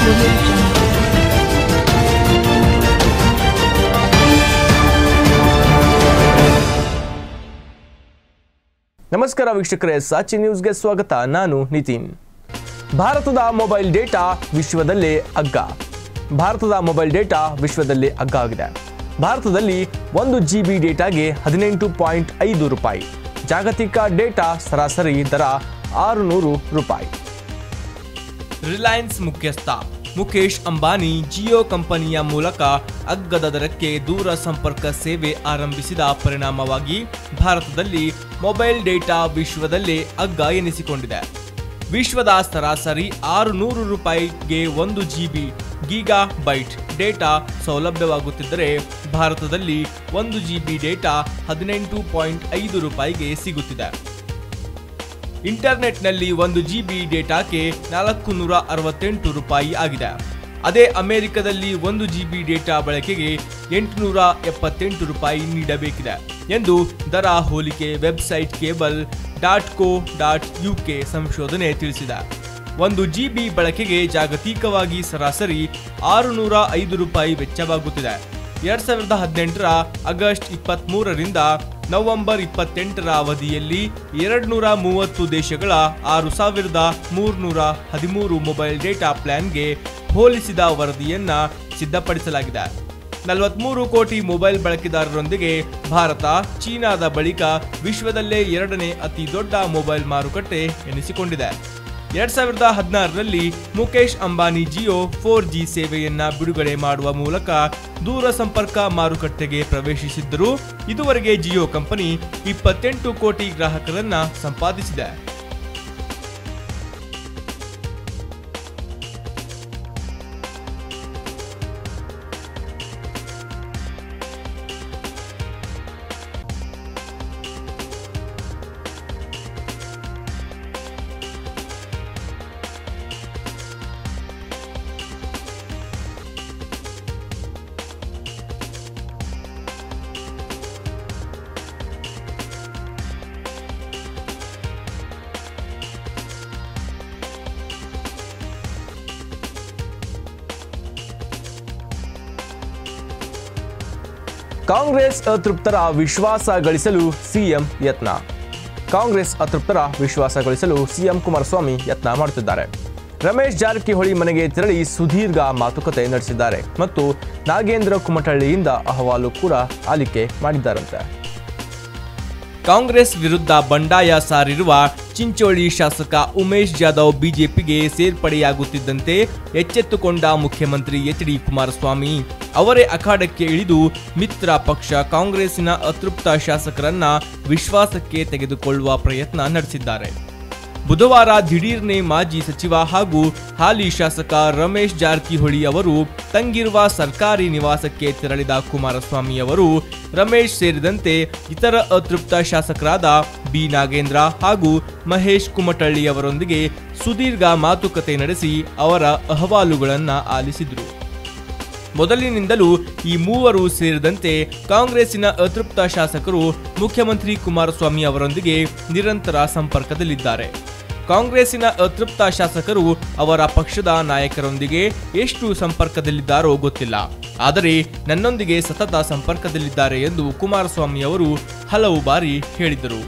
Audio Jungle. ನಮಸ್ಕಾರ ವೀಕ್ಷಕರೇ ಸಾಚಿ ನ್ಯೂಸ್ಗೆ ಸ್ವಾಗತ ನಾನು ನಿತಿನ್ ಭಾರತದ ಮೊಬೈಲ್ ಡೇಟಾ ವಿಶ್ವದಲ್ಲೇ ಅಗ್ಗ ಭಾರತದ ಮೊಬೈಲ್ ಡೇಟಾ ವಿಶ್ವದಲ್ಲೇ ಅಗ್ಗ ಆಗಿದೆ ಭಾರತದಲ್ಲಿ ಒಂದು ಜಿ ಬಿ ಡೇಟಾಗೆ ಹದಿನೆಂಟು ಪಾಯಿಂಟ್ ಐದು ರೂಪಾಯಿ ಜಾಗತಿಕ ಡೇಟಾ ಸರಾಸರಿ ದರ ಆರುನೂರು ರೂಪಾಯಿ ರಿಲಯನ್ಸ್ ಮುಖ್ಯಸ್ಥ ಮುಖೇಶ್ ಅಂಬಾನಿ ಜಿಯೋ ಕಂಪನಿಯ ಮೂಲಕ ಅಗ್ಗದ ದರಕ್ಕೆ ದೂರ ಸಂಪರ್ಕ ಸೇವೆ ಆರಂಭಿಸಿದ ಪರಿಣಾಮವಾಗಿ ಭಾರತದಲ್ಲಿ ಮೊಬೈಲ್ ಡೇಟಾ ವಿಶ್ವದಲ್ಲೇ ಅಗ್ಗ ಎನಿಸಿಕೊಂಡಿದೆ ವಿಶ್ವದ ಸರಾಸರಿ ಆರುನೂರು ರೂಪಾಯಿಗೆ ಒಂದು ಜಿಬಿ ಗೀಗಾ ಬೈಟ್ ಡೇಟಾ ಸೌಲಭ್ಯವಾಗುತ್ತಿದ್ದರೆ ಭಾರತದಲ್ಲಿ ಒಂದು ಜಿಬಿ ಡೇಟಾ ಹದಿನೆಂಟು ಪಾಯಿಂಟ್ ಐದು ರೂಪಾಯಿಗೆ ಸಿಗುತ್ತಿದೆ ಇಂಟರ್ನೆಟ್ನಲ್ಲಿ ಒಂದು ಜಿಬಿ ಡೇಟಾಕ್ಕೆ ನಾಲ್ಕು ನೂರ ಅರವತ್ತೆಂಟು ರೂಪಾಯಿ ಆಗಿದೆ ಅದೇ ಅಮೆರಿಕದಲ್ಲಿ ಒಂದು ಜಿಬಿ ಡೇಟಾ ಬಳಕೆಗೆ ಎಂಟುನೂರ ಎಪ್ಪತ್ತೆಂಟು ರೂಪಾಯಿ ನೀಡಬೇಕಿದೆ ಎಂದು ದರ ಹೋಲಿಕೆ website cable dot co dot UK ಸಂಶೋಧನೆ ತಿಳಿಸಿದೆ ಒಂದು ಜಿಬಿ ಬಳಕೆಗೆ ಜಾಗತಿಕವಾಗಿ ಸರಾಸರಿ ಆರುನೂರ ಐದು ರೂಪಾಯಿ ವೆಚ್ಚವಾಗುತ್ತಿದೆ ಎರಡ್ ಸಾವಿರದ ಹದಿನೆಂಟರ ಆಗಸ್ಟ್ ಇಪ್ಪತ್ತ್ ಮೂರರಿಂದ ನವೆಂಬರ್ ಇಪ್ಪತ್ತೆಂಟರ ಅವಧಿಯಲ್ಲಿ ಎರಡು ನೂರ ಮೂವತ್ತು ದೇಶಗಳ ಆರು ಸಾವಿರದ ಮೂರ್ನೂರ ಹದಿಮೂರು ಮೊಬೈಲ್ ಡೇಟಾ ಪ್ಲಾನ್ಗೆ ಹೋಲಿಸಿದ ವರದಿಯನ್ನ ಸಿದ್ಧಪಡಿಸಲಾಗಿದೆ ನಲವತ್ಮೂರು ಕೋಟಿ ಮೊಬೈಲ್ ಬಳಕೆದಾರರೊಂದಿಗೆ ಭಾರತ ಚೀನಾದ ಬಳಿಕ ವಿಶ್ವದಲ್ಲೇ ಎರಡನೇ ಅತಿ ದೊಡ್ಡ ಮೊಬೈಲ್ ಮಾರುಕಟ್ಟೆ ಎನಿಸಿಕೊಂಡಿದೆ ಎರಡ್ ಸಾವಿರದ ಹದಿನಾರರಲ್ಲಿ ಮುಖೇಶ್ ಅಂಬಾನಿ ಜಿಯೋ ಫೋರ್ ಜಿ ಸೇವೆಯನ್ನ ಬಿಡುಗಡೆ ಮಾಡುವ ಮೂಲಕ ದೂರ ಸಂಪರ್ಕ ಮಾರುಕಟ್ಟೆಗೆ ಪ್ರವೇಶಿಸಿದ್ದರೂ ಇದುವರೆಗೆ ಜಿಯೋ ಕಂಪನಿ ಇಪ್ಪತ್ತೆಂಟು ಕೋಟಿ ಗ್ರಾಹಕರನ್ನ ಸಂಪಾದಿಸಿದೆ ಕಾಂಗ್ರೆಸ್ ಅತೃಪ್ತರ ವಿಶ್ವಾಸ ಗಳಿಸಲು ಸಿಎಂ ಯತ್ನ ಕಾಂಗ್ರೆಸ್ ಅತೃಪ್ತರ ವಿಶ್ವಾಸ ಗಳಿಸಲು ಸಿಎಂ ಕುಮಾರಸ್ವಾಮಿ ಯತ್ನ ಮಾಡುತ್ತಿದ್ದಾರೆ ರಮೇಶ್ ಜಾರಕಿಹೊಳಿ ಮನೆಗೆ ತೆರಳಿ ಸುದೀರ್ಘ ಮಾತುಕತೆ ನಡೆಸಿದ್ದಾರೆ ಮತ್ತು ನಾಗೇಂದ್ರ ಕುಮಟಳ್ಳಿಯಿಂದ ಅಹವಾಲು ಕೂಡ ಆಲಿಕೆ ಮಾಡಿದ್ದಾರಂತೆ ಕಾಂಗ್ರೆಸ್ ವಿರುದ್ಧ ಬಂಡಾಯ ಸಾರಿರುವ ಚಿಂಚೋಳಿ ಶಾಸಕ ಉಮೇಶ್ ಜಾಧವ್ ಬಿಜೆಪಿಗೆ ಸೇರ್ಪಡೆಯಾಗುತ್ತಿದ್ದಂತೆ ಎಚ್ಚೆತ್ತುಕೊಂಡ ಮುಖ್ಯಮಂತ್ರಿ ಎಚ್ ಡಿ ಕುಮಾರಸ್ವಾಮಿ ಅವರೇ ಅಖಾಡಕ್ಕೆ ಇಳಿದು ಮಿತ್ರ ಪಕ್ಷ ಕಾಂಗ್ರೆಸ್ಸಿನ ಅತೃಪ್ತ ಶಾಸಕರನ್ನ ವಿಶ್ವಾಸಕ್ಕೆ ತೆಗೆದುಕೊಳ್ಳುವ ಪ್ರಯತ್ನ ನಡೆಸಿದ್ದಾರೆ ಬುಧವಾರ ದಿಢೀರ್ನೆ ಮಾಜಿ ಸಚಿವ ಹಾಗೂ ಹಾಲಿ ಶಾಸಕ ರಮೇಶ್ ಜಾರಕಿಹೊಳಿ ಅವರು ತಂಗಿರುವ ಸರ್ಕಾರಿ ನಿವಾಸಕ್ಕೆ ತೆರಳಿದ ಕುಮಾರಸ್ವಾಮಿ ಅವರು ರಮೇಶ್ ಸೇರಿದಂತೆ ಇತರ ಅತೃಪ್ತ ಶಾಸಕರಾದ ಬಿ ನಾಗೇಂದ್ರ ಹಾಗೂ ಮಹೇಶ್ ಕುಮಟಳ್ಳಿ ಅವರೊಂದಿಗೆ ಸುದೀರ್ಘ ಮಾತುಕತೆ ನಡೆಸಿ ಅವರ ಅಹವಾಲುಗಳನ್ನ ಆಲಿಸಿದರು ಮೊದಲಿನಿಂದಲೂ ಈ ಮೂವರು ಸೇರಿದಂತೆ ಕಾಂಗ್ರೆಸ್ಸಿನ ಅತೃಪ್ತ ಶಾಸಕರು ಮುಖ್ಯಮಂತ್ರಿ ಕುಮಾರಸ್ವಾಮಿ ಅವರೊಂದಿಗೆ ನಿರಂತರ ಸಂಪರ್ಕದಲ್ಲಿದ್ದಾರೆ ಕಾಂಗ್ರೆಸ್ಸಿನ ಅತೃಪ್ತ ಶಾಸಕರು ಅವರ ಪಕ್ಷದ ನಾಯಕರೊಂದಿಗೆ ಎಷ್ಟು ಸಂಪರ್ಕದಲ್ಲಿದ್ದಾರೋ ಗೊತ್ತಿಲ್ಲ ಆದರೆ ನನ್ನೊಂದಿಗೆ ಸತತ ಸಂಪರ್ಕದಲ್ಲಿದ್ದಾರೆ ಎಂದು ಕುಮಾರಸ್ವಾಮಿ ಅವರು ಹಲವು ಬಾರಿ ಹೇಳಿದರು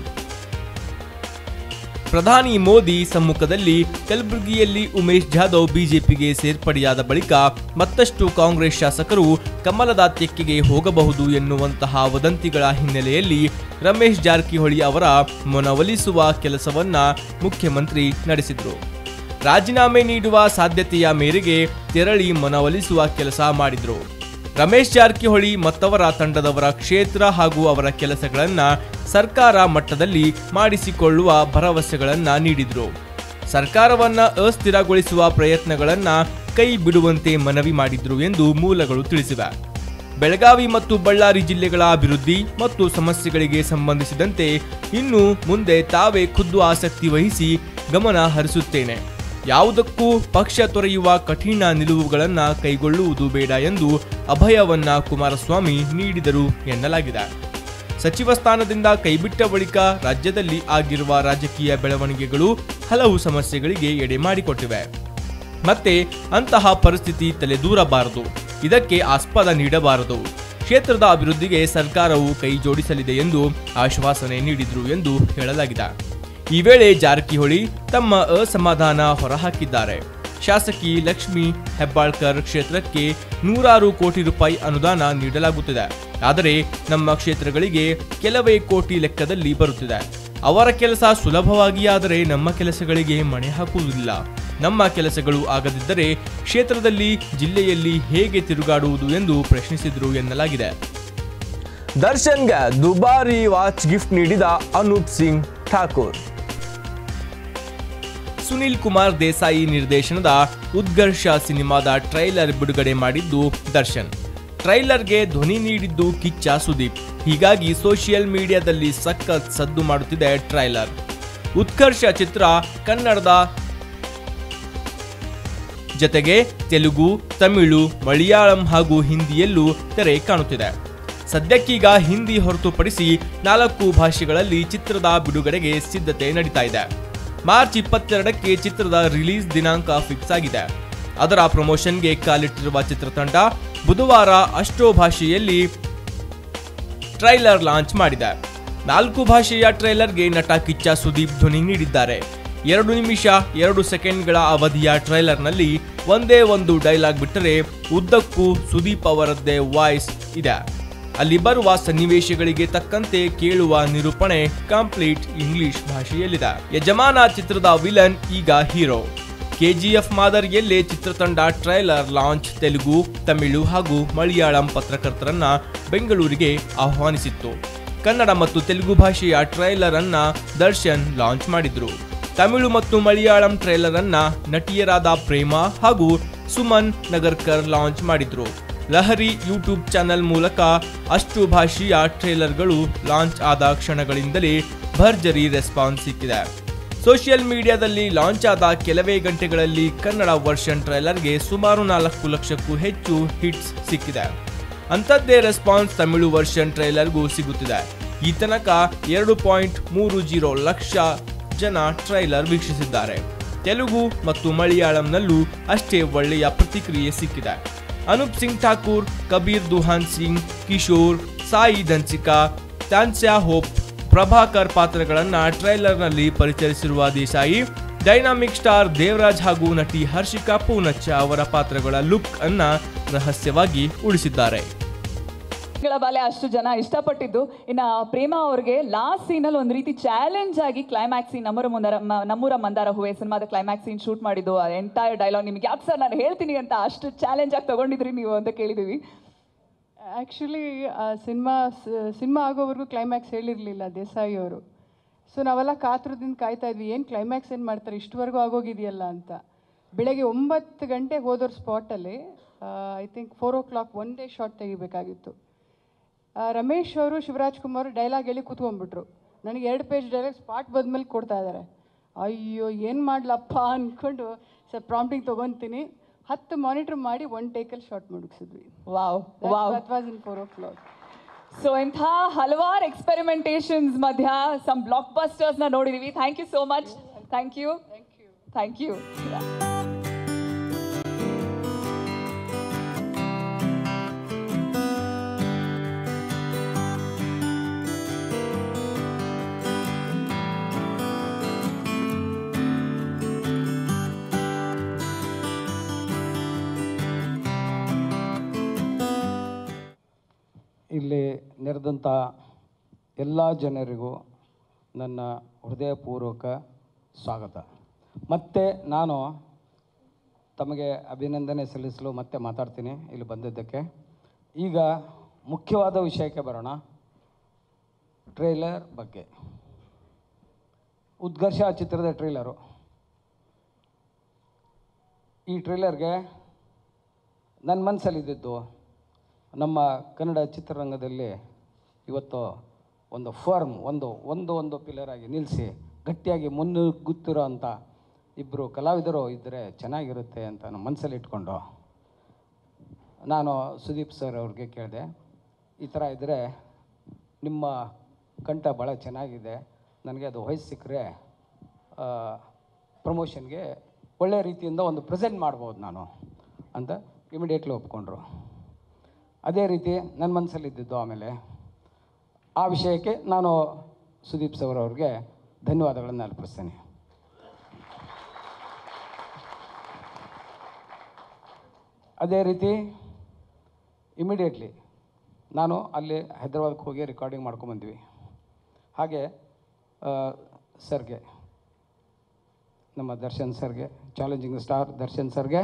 ಪ್ರಧಾನಿ ಮೋದಿ ಸಮ್ಮುಖದಲ್ಲಿ ಕಲಬುರಗಿಯಲ್ಲಿ ಉಮೇಶ್ ಜಾಧವ್ ಬಿಜೆಪಿಗೆ ಸೇರ್ಪಡೆಯಾದ ಬಳಿಕ ಮತ್ತಷ್ಟು ಕಾಂಗ್ರೆಸ್ ಶಾಸಕರು ಕಮಲದ ತೆಕ್ಕೆಗೆ ಹೋಗಬಹುದು ಎನ್ನುವಂತಹ ವದಂತಿಗಳ ಹಿನ್ನೆಲೆಯಲ್ಲಿ ರಮೇಶ್ ಜಾರಕಿಹೊಳಿ ಅವರ ಮನವೊಲಿಸುವ ಕೆಲಸವನ್ನ ಮುಖ್ಯಮಂತ್ರಿ ನಡೆಸಿದರು ರಾಜೀನಾಮೆ ನೀಡುವ ಸಾಧ್ಯತೆಯ ಮೇರೆಗೆ ತೆರಳಿ ಮನವೊಲಿಸುವ ಕೆಲಸ ಮಾಡಿದರು ರಮೇಶ್ ಜಾರಕಿಹೊಳಿ ಮತ್ತವರ ತಂಡದವರ ಕ್ಷೇತ್ರ ಹಾಗೂ ಅವರ ಕೆಲಸಗಳನ್ನ ಸರ್ಕಾರ ಮಟ್ಟದಲ್ಲಿ ಮಾಡಿಸಿಕೊಳ್ಳುವ ಭರವಸೆಗಳನ್ನ ನೀಡಿದ್ರು ಸರ್ಕಾರವನ್ನ ಅಸ್ಥಿರಗೊಳಿಸುವ ಪ್ರಯತ್ನಗಳನ್ನ ಕೈ ಬಿಡುವಂತೆ ಮನವಿ ಮಾಡಿದ್ರು ಎಂದು ಮೂಲಗಳು ತಿಳಿಸಿವೆ ಬೆಳಗಾವಿ ಮತ್ತು ಬಳ್ಳಾರಿ ಜಿಲ್ಲೆಗಳ ಅಭಿವೃದ್ಧಿ ಮತ್ತು ಸಮಸ್ಯೆಗಳಿಗೆ ಸಂಬಂಧಿಸಿದಂತೆ ಇನ್ನು ಮುಂದೆ ತಾವೇ ಖುದ್ದು ಆಸಕ್ತಿ ವಹಿಸಿ ಗಮನ ಹರಿಸುತ್ತೇನೆ ಯಾವುದಕ್ಕೂ ಪಕ್ಷ ತೊರೆಯುವ ಕಠಿಣ ನಿಲುವುಗಳನ್ನ ಕೈಗೊಳ್ಳುವುದು ಬೇಡ ಎಂದು ಅಭಯವನ್ನ ಕುಮಾರಸ್ವಾಮಿ ನೀಡಿದರು ಎನ್ನಲಾಗಿದೆ ಸಚಿವ ಸ್ಥಾನದಿಂದ ಕೈಬಿಟ್ಟ ಬಳಿಕ ರಾಜ್ಯದಲ್ಲಿ ಆಗಿರುವ ರಾಜಕೀಯ ಬೆಳವಣಿಗೆಗಳು ಹಲವು ಸಮಸ್ಯೆಗಳಿಗೆ ಎಡೆ ಮಾಡಿಕೊಟ್ಟಿವೆ ಮತ್ತೆ ಅಂತಹ ಪರಿಸ್ಥಿತಿ ತಲೆದೂರಬಾರದು ಇದಕ್ಕೆ ಆಸ್ಪದ ನೀಡಬಾರದು ಕ್ಷೇತ್ರದ ಅಭಿವೃದ್ಧಿಗೆ ಸರ್ಕಾರವು ಕೈ ಜೋಡಿಸಲಿದೆ ಎಂದು ಆಶ್ವಾಸನೆ ನೀಡಿದ್ರು ಎಂದು ಹೇಳಲಾಗಿದೆ ಈ ವೇಳೆ ಜಾರಕಿಹೊಳಿ ತಮ್ಮ ಅಸಮಾಧಾನ ಹೊರಹಾಕಿದ್ದಾರೆ ಶಾಸಕಿ ಲಕ್ಷ್ಮಿ ಹೆಬ್ಬಾಳ್ಕರ್ ಕ್ಷೇತ್ರಕ್ಕೆ ನೂರಾರು ಕೋಟಿ ರೂಪಾಯಿ ಅನುದಾನ ನೀಡಲಾಗುತ್ತಿದೆ ಆದರೆ ನಮ್ಮ ಕ್ಷೇತ್ರಗಳಿಗೆ ಕೆಲವೇ ಕೋಟಿ ಲೆಕ್ಕದಲ್ಲಿ ಬರುತ್ತಿದೆ ಅವರ ಕೆಲಸ ಸುಲಭವಾಗಿ ಆದರೆ ನಮ್ಮ ಕೆಲಸಗಳಿಗೆ ಮಣೆ ಹಾಕುವುದಿಲ್ಲ ನಮ್ಮ ಕೆಲಸಗಳು ಆಗದಿದ್ದರೆ ಕ್ಷೇತ್ರದಲ್ಲಿ ಜಿಲ್ಲೆಯಲ್ಲಿ ಹೇಗೆ ತಿರುಗಾಡುವುದು ಎಂದು ಪ್ರಶ್ನಿಸಿದರು ಎನ್ನಲಾಗಿದೆ ದರ್ಶನ್ಗೆ ದುಬಾರಿ ವಾಚ್ ಗಿಫ್ಟ್ ನೀಡಿದ ಅನೂಪ್ ಸಿಂಗ್ ಠಾಕೂರ್ ಸುನಿಲ್ ಕುಮಾರ್ ದೇಸಾಯಿ ನಿರ್ದೇಶನದ ಉದ್ಘರ್ಷ ಸಿನಿಮಾದ ಟ್ರೈಲರ್ ಬಿಡುಗಡೆ ಮಾಡಿದ್ದು ದರ್ಶನ್ ಟ್ರೈಲರ್ಗೆ ಧ್ವನಿ ನೀಡಿದ್ದು ಕಿಚ್ಚ ಸುದೀಪ್ ಹೀಗಾಗಿ ಸೋಷಿಯಲ್ ಮೀಡಿಯಾದಲ್ಲಿ ಸಖತ್ ಸದ್ದು ಮಾಡುತ್ತಿದೆ ಟ್ರೈಲರ್ ಉತ್ಕರ್ಷ ಚಿತ್ರ ಕನ್ನಡದ ಜತೆಗೆ ತೆಲುಗು ತಮಿಳು ಮಲಯಾಳಂ ಹಾಗೂ ಹಿಂದಿಯಲ್ಲೂ ತೆರೆ ಕಾಣುತ್ತಿದೆ ಸದ್ಯಕ್ಕೀಗ ಹಿಂದಿ ಹೊರತುಪಡಿಸಿ ನಾಲ್ಕು ಭಾಷೆಗಳಲ್ಲಿ ಚಿತ್ರದ ಬಿಡುಗಡೆಗೆ ಸಿದ್ಧತೆ ನಡೀತಾ ಇದೆ ಮಾರ್ಚ್ ಇಪ್ಪತ್ತೆರಡಕ್ಕೆ ಚಿತ್ರದ ರಿಲೀಸ್ ದಿನಾಂಕ ಫಿಕ್ಸ್ ಆಗಿದೆ ಅದರ ಪ್ರಮೋಷನ್ಗೆ ಕಾಲಿಟ್ಟಿರುವ ಚಿತ್ರತಂಡ ಬುಧವಾರ ಅಷ್ಟೋ ಭಾಷೆಯಲ್ಲಿ ಟ್ರೈಲರ್ ಲಾಂಚ್ ಮಾಡಿದೆ ನಾಲ್ಕು ಭಾಷೆಯ ಟ್ರೈಲರ್ಗೆ ನಟ ಕಿಚ್ಚ ಸುದೀಪ್ ಧ್ವನಿ ನೀಡಿದ್ದಾರೆ ಎರಡು ನಿಮಿಷ ಎರಡು ಸೆಕೆಂಡ್ಗಳ ಅವಧಿಯ ಟ್ರೈಲರ್ನಲ್ಲಿ ಒಂದೇ ಒಂದು ಡೈಲಾಗ್ ಬಿಟ್ಟರೆ ಉದ್ದಕ್ಕೂ ಸುದೀಪ್ ಅವರದ್ದೇ ವಾಯ್ಸ್ ಇದೆ ಅಲ್ಲಿ ಬರುವ ಸನ್ನಿವೇಶಗಳಿಗೆ ತಕ್ಕಂತೆ ಕೇಳುವ ನಿರೂಪಣೆ ಕಂಪ್ಲೀಟ್ ಇಂಗ್ಲಿಷ್ ಭಾಷೆಯಲ್ಲಿದೆ ಯಜಮಾನ ಚಿತ್ರದ ವಿಲನ್ ಈಗ ಹೀರೋ ಕೆಜಿಎಫ್ ಮಾದರಿಯಲ್ಲೇ ಚಿತ್ರತಂಡ ಟ್ರೈಲರ್ ಲಾಂಚ್ ತೆಲುಗು ತಮಿಳು ಹಾಗೂ ಮಲಯಾಳಂ ಪತ್ರಕರ್ತರನ್ನ ಬೆಂಗಳೂರಿಗೆ ಆಹ್ವಾನಿಸಿತ್ತು ಕನ್ನಡ ಮತ್ತು ತೆಲುಗು ಭಾಷೆಯ ಟ್ರೈಲರ್ ಅನ್ನ ದರ್ಶನ್ ಲಾಂಚ್ ಮಾಡಿದ್ರು ತಮಿಳು ಮತ್ತು ಮಲಯಾಳಂ ಟ್ರೈಲರ್ ಅನ್ನ ನಟಿಯರಾದ ಪ್ರೇಮ ಹಾಗೂ ಸುಮನ್ ನಗರ್ಕರ್ ಲಾಂಚ್ ಮಾಡಿದ್ರು ಲಹರಿ ಯೂಟ್ಯೂಬ್ ಚಾನೆಲ್ ಮೂಲಕ ಅಷ್ಟು ಭಾಷೆಯ ಟ್ರೇಲರ್ಗಳು ಲಾಂಚ್ ಆದ ಕ್ಷಣಗಳಿಂದಲೇ ಭರ್ಜರಿ ರೆಸ್ಪಾನ್ಸ್ ಸಿಕ್ಕಿದೆ ಸೋಷಿಯಲ್ ಮೀಡಿಯಾದಲ್ಲಿ ಲಾಂಚ್ ಆದ ಕೆಲವೇ ಗಂಟೆಗಳಲ್ಲಿ ಕನ್ನಡ ವರ್ಷನ್ ಟ್ರೈಲರ್ಗೆ ಸುಮಾರು ನಾಲ್ಕು ಲಕ್ಷಕ್ಕೂ ಹೆಚ್ಚು ಹಿಟ್ಸ್ ಸಿಕ್ಕಿದೆ ಅಂಥದ್ದೇ ರೆಸ್ಪಾನ್ಸ್ ತಮಿಳು ವರ್ಷನ್ ಟ್ರೈಲರ್ಗೂ ಸಿಗುತ್ತಿದೆ ಈ ತನಕ ಎರಡು ಪಾಯಿಂಟ್ ಮೂರು ಜೀರೋ ಲಕ್ಷ ಜನ ಟ್ರೈಲರ್ ವೀಕ್ಷಿಸಿದ್ದಾರೆ ತೆಲುಗು ಮತ್ತು ಮಲಯಾಳಂನಲ್ಲೂ ಅಷ್ಟೇ ಒಳ್ಳೆಯ ಪ್ರತಿಕ್ರಿಯೆ ಸಿಕ್ಕಿದೆ ಅನೂಪ್ ಸಿಂಗ್ ಠಾಕೂರ್ ಕಬೀರ್ ದುಹಾನ್ ಸಿಂಗ್ ಕಿಶೋರ್ ಸಾಯಿ ಧನ್ಸಿಕಾ ತಾನ್ಸ್ಯಾ ಹೋಪ್ ಪ್ರಭಾಕರ್ ಪಾತ್ರಗಳನ್ನ ಟ್ರೈಲರ್ನಲ್ಲಿ ಪರಿಚಯಿಸಿರುವ ದೇಸಾಯಿ ಡೈನಾಮಿಕ್ ಸ್ಟಾರ್ ದೇವರಾಜ್ ಹಾಗೂ ನಟಿ ಹರ್ಷಿಕಾ ಪೂನಚ್ಚ ಅವರ ಪಾತ್ರಗಳ ಲುಕ್ ಅನ್ನ ರಹಸ್ಯವಾಗಿ ಉಳಿಸಿದ್ದಾರೆ ಗಳ ಬಾಲೆ ಅಷ್ಟು ಜನ ಇಷ್ಟಪಟ್ಟಿದ್ದು ಇನ್ನ ಪ್ರೇಮ ಅವ್ರಿಗೆ ಲಾಸ್ಟ್ ಸೀನಲ್ಲಿ ಒಂದು ರೀತಿ ಚಾಲೆಂಜ್ ಆಗಿ ಕ್ಲೈಮ್ಯಾಕ್ಸ್ ಸೀನ್ ನಮ್ಮೂರ ಮುಂದಾರ ಮ- ನಮ್ಮೂರ ಮಂದಾರ ಹೂವೆ ಸಿನಿಮಾದ ಕ್ಲೈಮ್ಯಾಕ್ಸ್ ಸೀನ್ ಶೂಟ್ ಮಾಡಿದ್ದು ಎಂಟೈರ್ ಡೈಲಾಗ್ ನಿಮ್ಗೆ ಯಾಕೆ ಸರ್ ನಾನು ಹೇಳ್ತೀನಿ ಅಂತ ಅಷ್ಟು ಚಾಲೆಂಜ್ ಆಗಿ ತಗೊಂಡಿದ್ರಿ ನೀವು ಅಂತ ಕೇಳಿದೀವಿ ಆ್ಯಕ್ಚುಲಿ ಸಿನಿಮಾ ಸಿನಿಮಾ ಆಗೋವರೆಗೂ ಕ್ಲೈಮ್ಯಾಕ್ಸ್ ಹೇಳಿರಲಿಲ್ಲ ದೇಸಾಯಿ ಅವರು ಸೊ ನಾವೆಲ್ಲ ಕಾತುರದಿಂದ ಕಾಯ್ತಾ ಇದ್ವಿ ಏನು ಕ್ಲೈಮ್ಯಾಕ್ಸ್ ಏನು ಮಾಡ್ತಾರೆ ಇಷ್ಟುವರೆಗೂ ಆಗೋಗಿದೆಯಲ್ಲ ಅಂತ ಬೆಳಗ್ಗೆ ಒಂಬತ್ತು ಗಂಟೆಗೆ ಹೋದವ್ರ ಸ್ಪಾಟಲ್ಲಿ I think four o'clock ಒಂದೇ ಶಾಟ್ ತೆಗಿಬೇಕಾಗಿತ್ತು ಆ, ರಮೇಶ್ ಅವರು ಶಿವರಾಜ್ ಕುಮಾರ್ ಡೈಲಾಗ್ ಹೇಳಿ ಕೂತ್ಕೊಂಡ್ಬಿಟ್ರು ನನಗೆ ಎರಡು ಪೇಜ್ ಡೈಲಾಗ್ ಸ್ಪಾಟ್ ಬಂದ್ಮೇಲೆ ಕೊಡ್ತಾ ಇದ್ದಾರೆ ಅಯ್ಯೋ ಏನು ಮಾಡ್ಲಪ್ಪ ಅಂದ್ಕೊಂಡು ಸರ್ ಪ್ರಾಂಪ್ಟಿಂಗ್ ತೊಗೊತೀನಿ ಹತ್ತು ಮಾನಿಟ್ರ್ ಮಾಡಿ ಒನ್ ಟೇಕಲ್ಲಿ ಶಾರ್ಟ್ ಮುಗಿಸಿದ್ವಿ wow wow that was in four o'clock so ಇಂಥ ಹಲವಾರು ಎಕ್ಸ್ಪೆರಿಮೆಂಟೇಷನ್ಸ್ ಮಧ್ಯ ಸಮ್ ಬ್ಲಾಕ್ ಬಸ್ಟರ್ಸ್ನ ನೋಡಿದೀವಿ thank you so much thank you thank you ಇಲ್ಲಿ ನೆರೆದಂಥ ಎಲ್ಲ ಜನರಿಗೂ ನನ್ನ ಹೃದಯಪೂರ್ವಕ ಸ್ವಾಗತ ಮತ್ತೆ ನಾನು ತಮಗೆ ಅಭಿನಂದನೆ ಸಲ್ಲಿಸಲು ಮತ್ತೆ ಮಾತಾಡ್ತೀನಿ ಇಲ್ಲಿ ಬಂದಿದ್ದಕ್ಕೆ ಈಗ ಮುಖ್ಯವಾದ ವಿಷಯಕ್ಕೆ ಬರೋಣ ಟ್ರೇಲರ್ ಬಗ್ಗೆ ಉತ್ಕರ್ಷ ಚಿತ್ರದ ಟ್ರೇಲರು ಈ ಟ್ರೇಲರ್ಗೆ ನನ್ನ ಮನಸ್ಸಲ್ಲಿದ್ದಿದ್ದು ನಮ್ಮ ಕನ್ನಡ ಚಿತ್ರರಂಗದಲ್ಲಿ ಇವತ್ತು ಒಂದು ಫರ್ಮ್ ಒಂದು ಒಂದು ಒಂದು ಪಿಲ್ಲರ್ ಆಗಿ ನಿಲ್ಲಿಸಿ ಗಟ್ಟಿಯಾಗಿ ಮುನ್ನುಗ್ಗುತ್ತಿರೋ ಅಂಥ ಇಬ್ಬರು ಕಲಾವಿದರು ಇದ್ದರೆ ಚೆನ್ನಾಗಿರುತ್ತೆ ಅಂತ ನಮ್ಮ ಮನಸ್ಸಲ್ಲಿ ಇಟ್ಕೊಂಡು ನಾನು ಸುದೀಪ್ ಸರ್ ಅವ್ರಿಗೆ ಕೇಳಿದೆ ಈ ಥರ ಇದ್ದರೆ ನಿಮ್ಮ ಕಂಠ ಭಾಳ ಚೆನ್ನಾಗಿದೆ ನನಗೆ ಅದು ವಯಸ್ಸು ಸಿಕ್ಕರೆ ಪ್ರಮೋಷನ್ಗೆ ಒಳ್ಳೆಯ ರೀತಿಯಿಂದ ಒಂದು ಪ್ರೆಸೆಂಟ್ ಮಾಡ್ಬೋದು ನಾನು ಅಂತ ಇಮಿಡಿಯೇಟ್ಲಿ ಒಪ್ಕೊಂಡ್ರು ಅದೇ ರೀತಿ ನನ್ನ ಮನಸ್ಸಲ್ಲಿದ್ದಿದ್ದು ಆಮೇಲೆ ಆ ವಿಷಯಕ್ಕೆ ನಾನು ಸುದೀಪ್ ಸರ್ ಅವ್ರಿಗೆ ಧನ್ಯವಾದಗಳನ್ನು ಅರ್ಪಿಸ್ತೇನೆ ಅದೇ ರೀತಿ ಇಮಿಡಿಯೇಟ್ಲಿ ನಾನು ಅಲ್ಲಿ ಹೈದ್ರಾಬಾದ್ಗೆ ಹೋಗಿ ರೆಕಾರ್ಡಿಂಗ್ ಮಾಡ್ಕೊಂಬಂದ್ವಿ ಹಾಗೆ ಆ, ಸರ್ಗೆ ನಮ್ಮ ದರ್ಶನ್ ಸರ್ಗೆ ಚಾಲೆಂಜಿಂಗ್ ಸ್ಟಾರ್ ದರ್ಶನ್ ಸರ್ಗೆ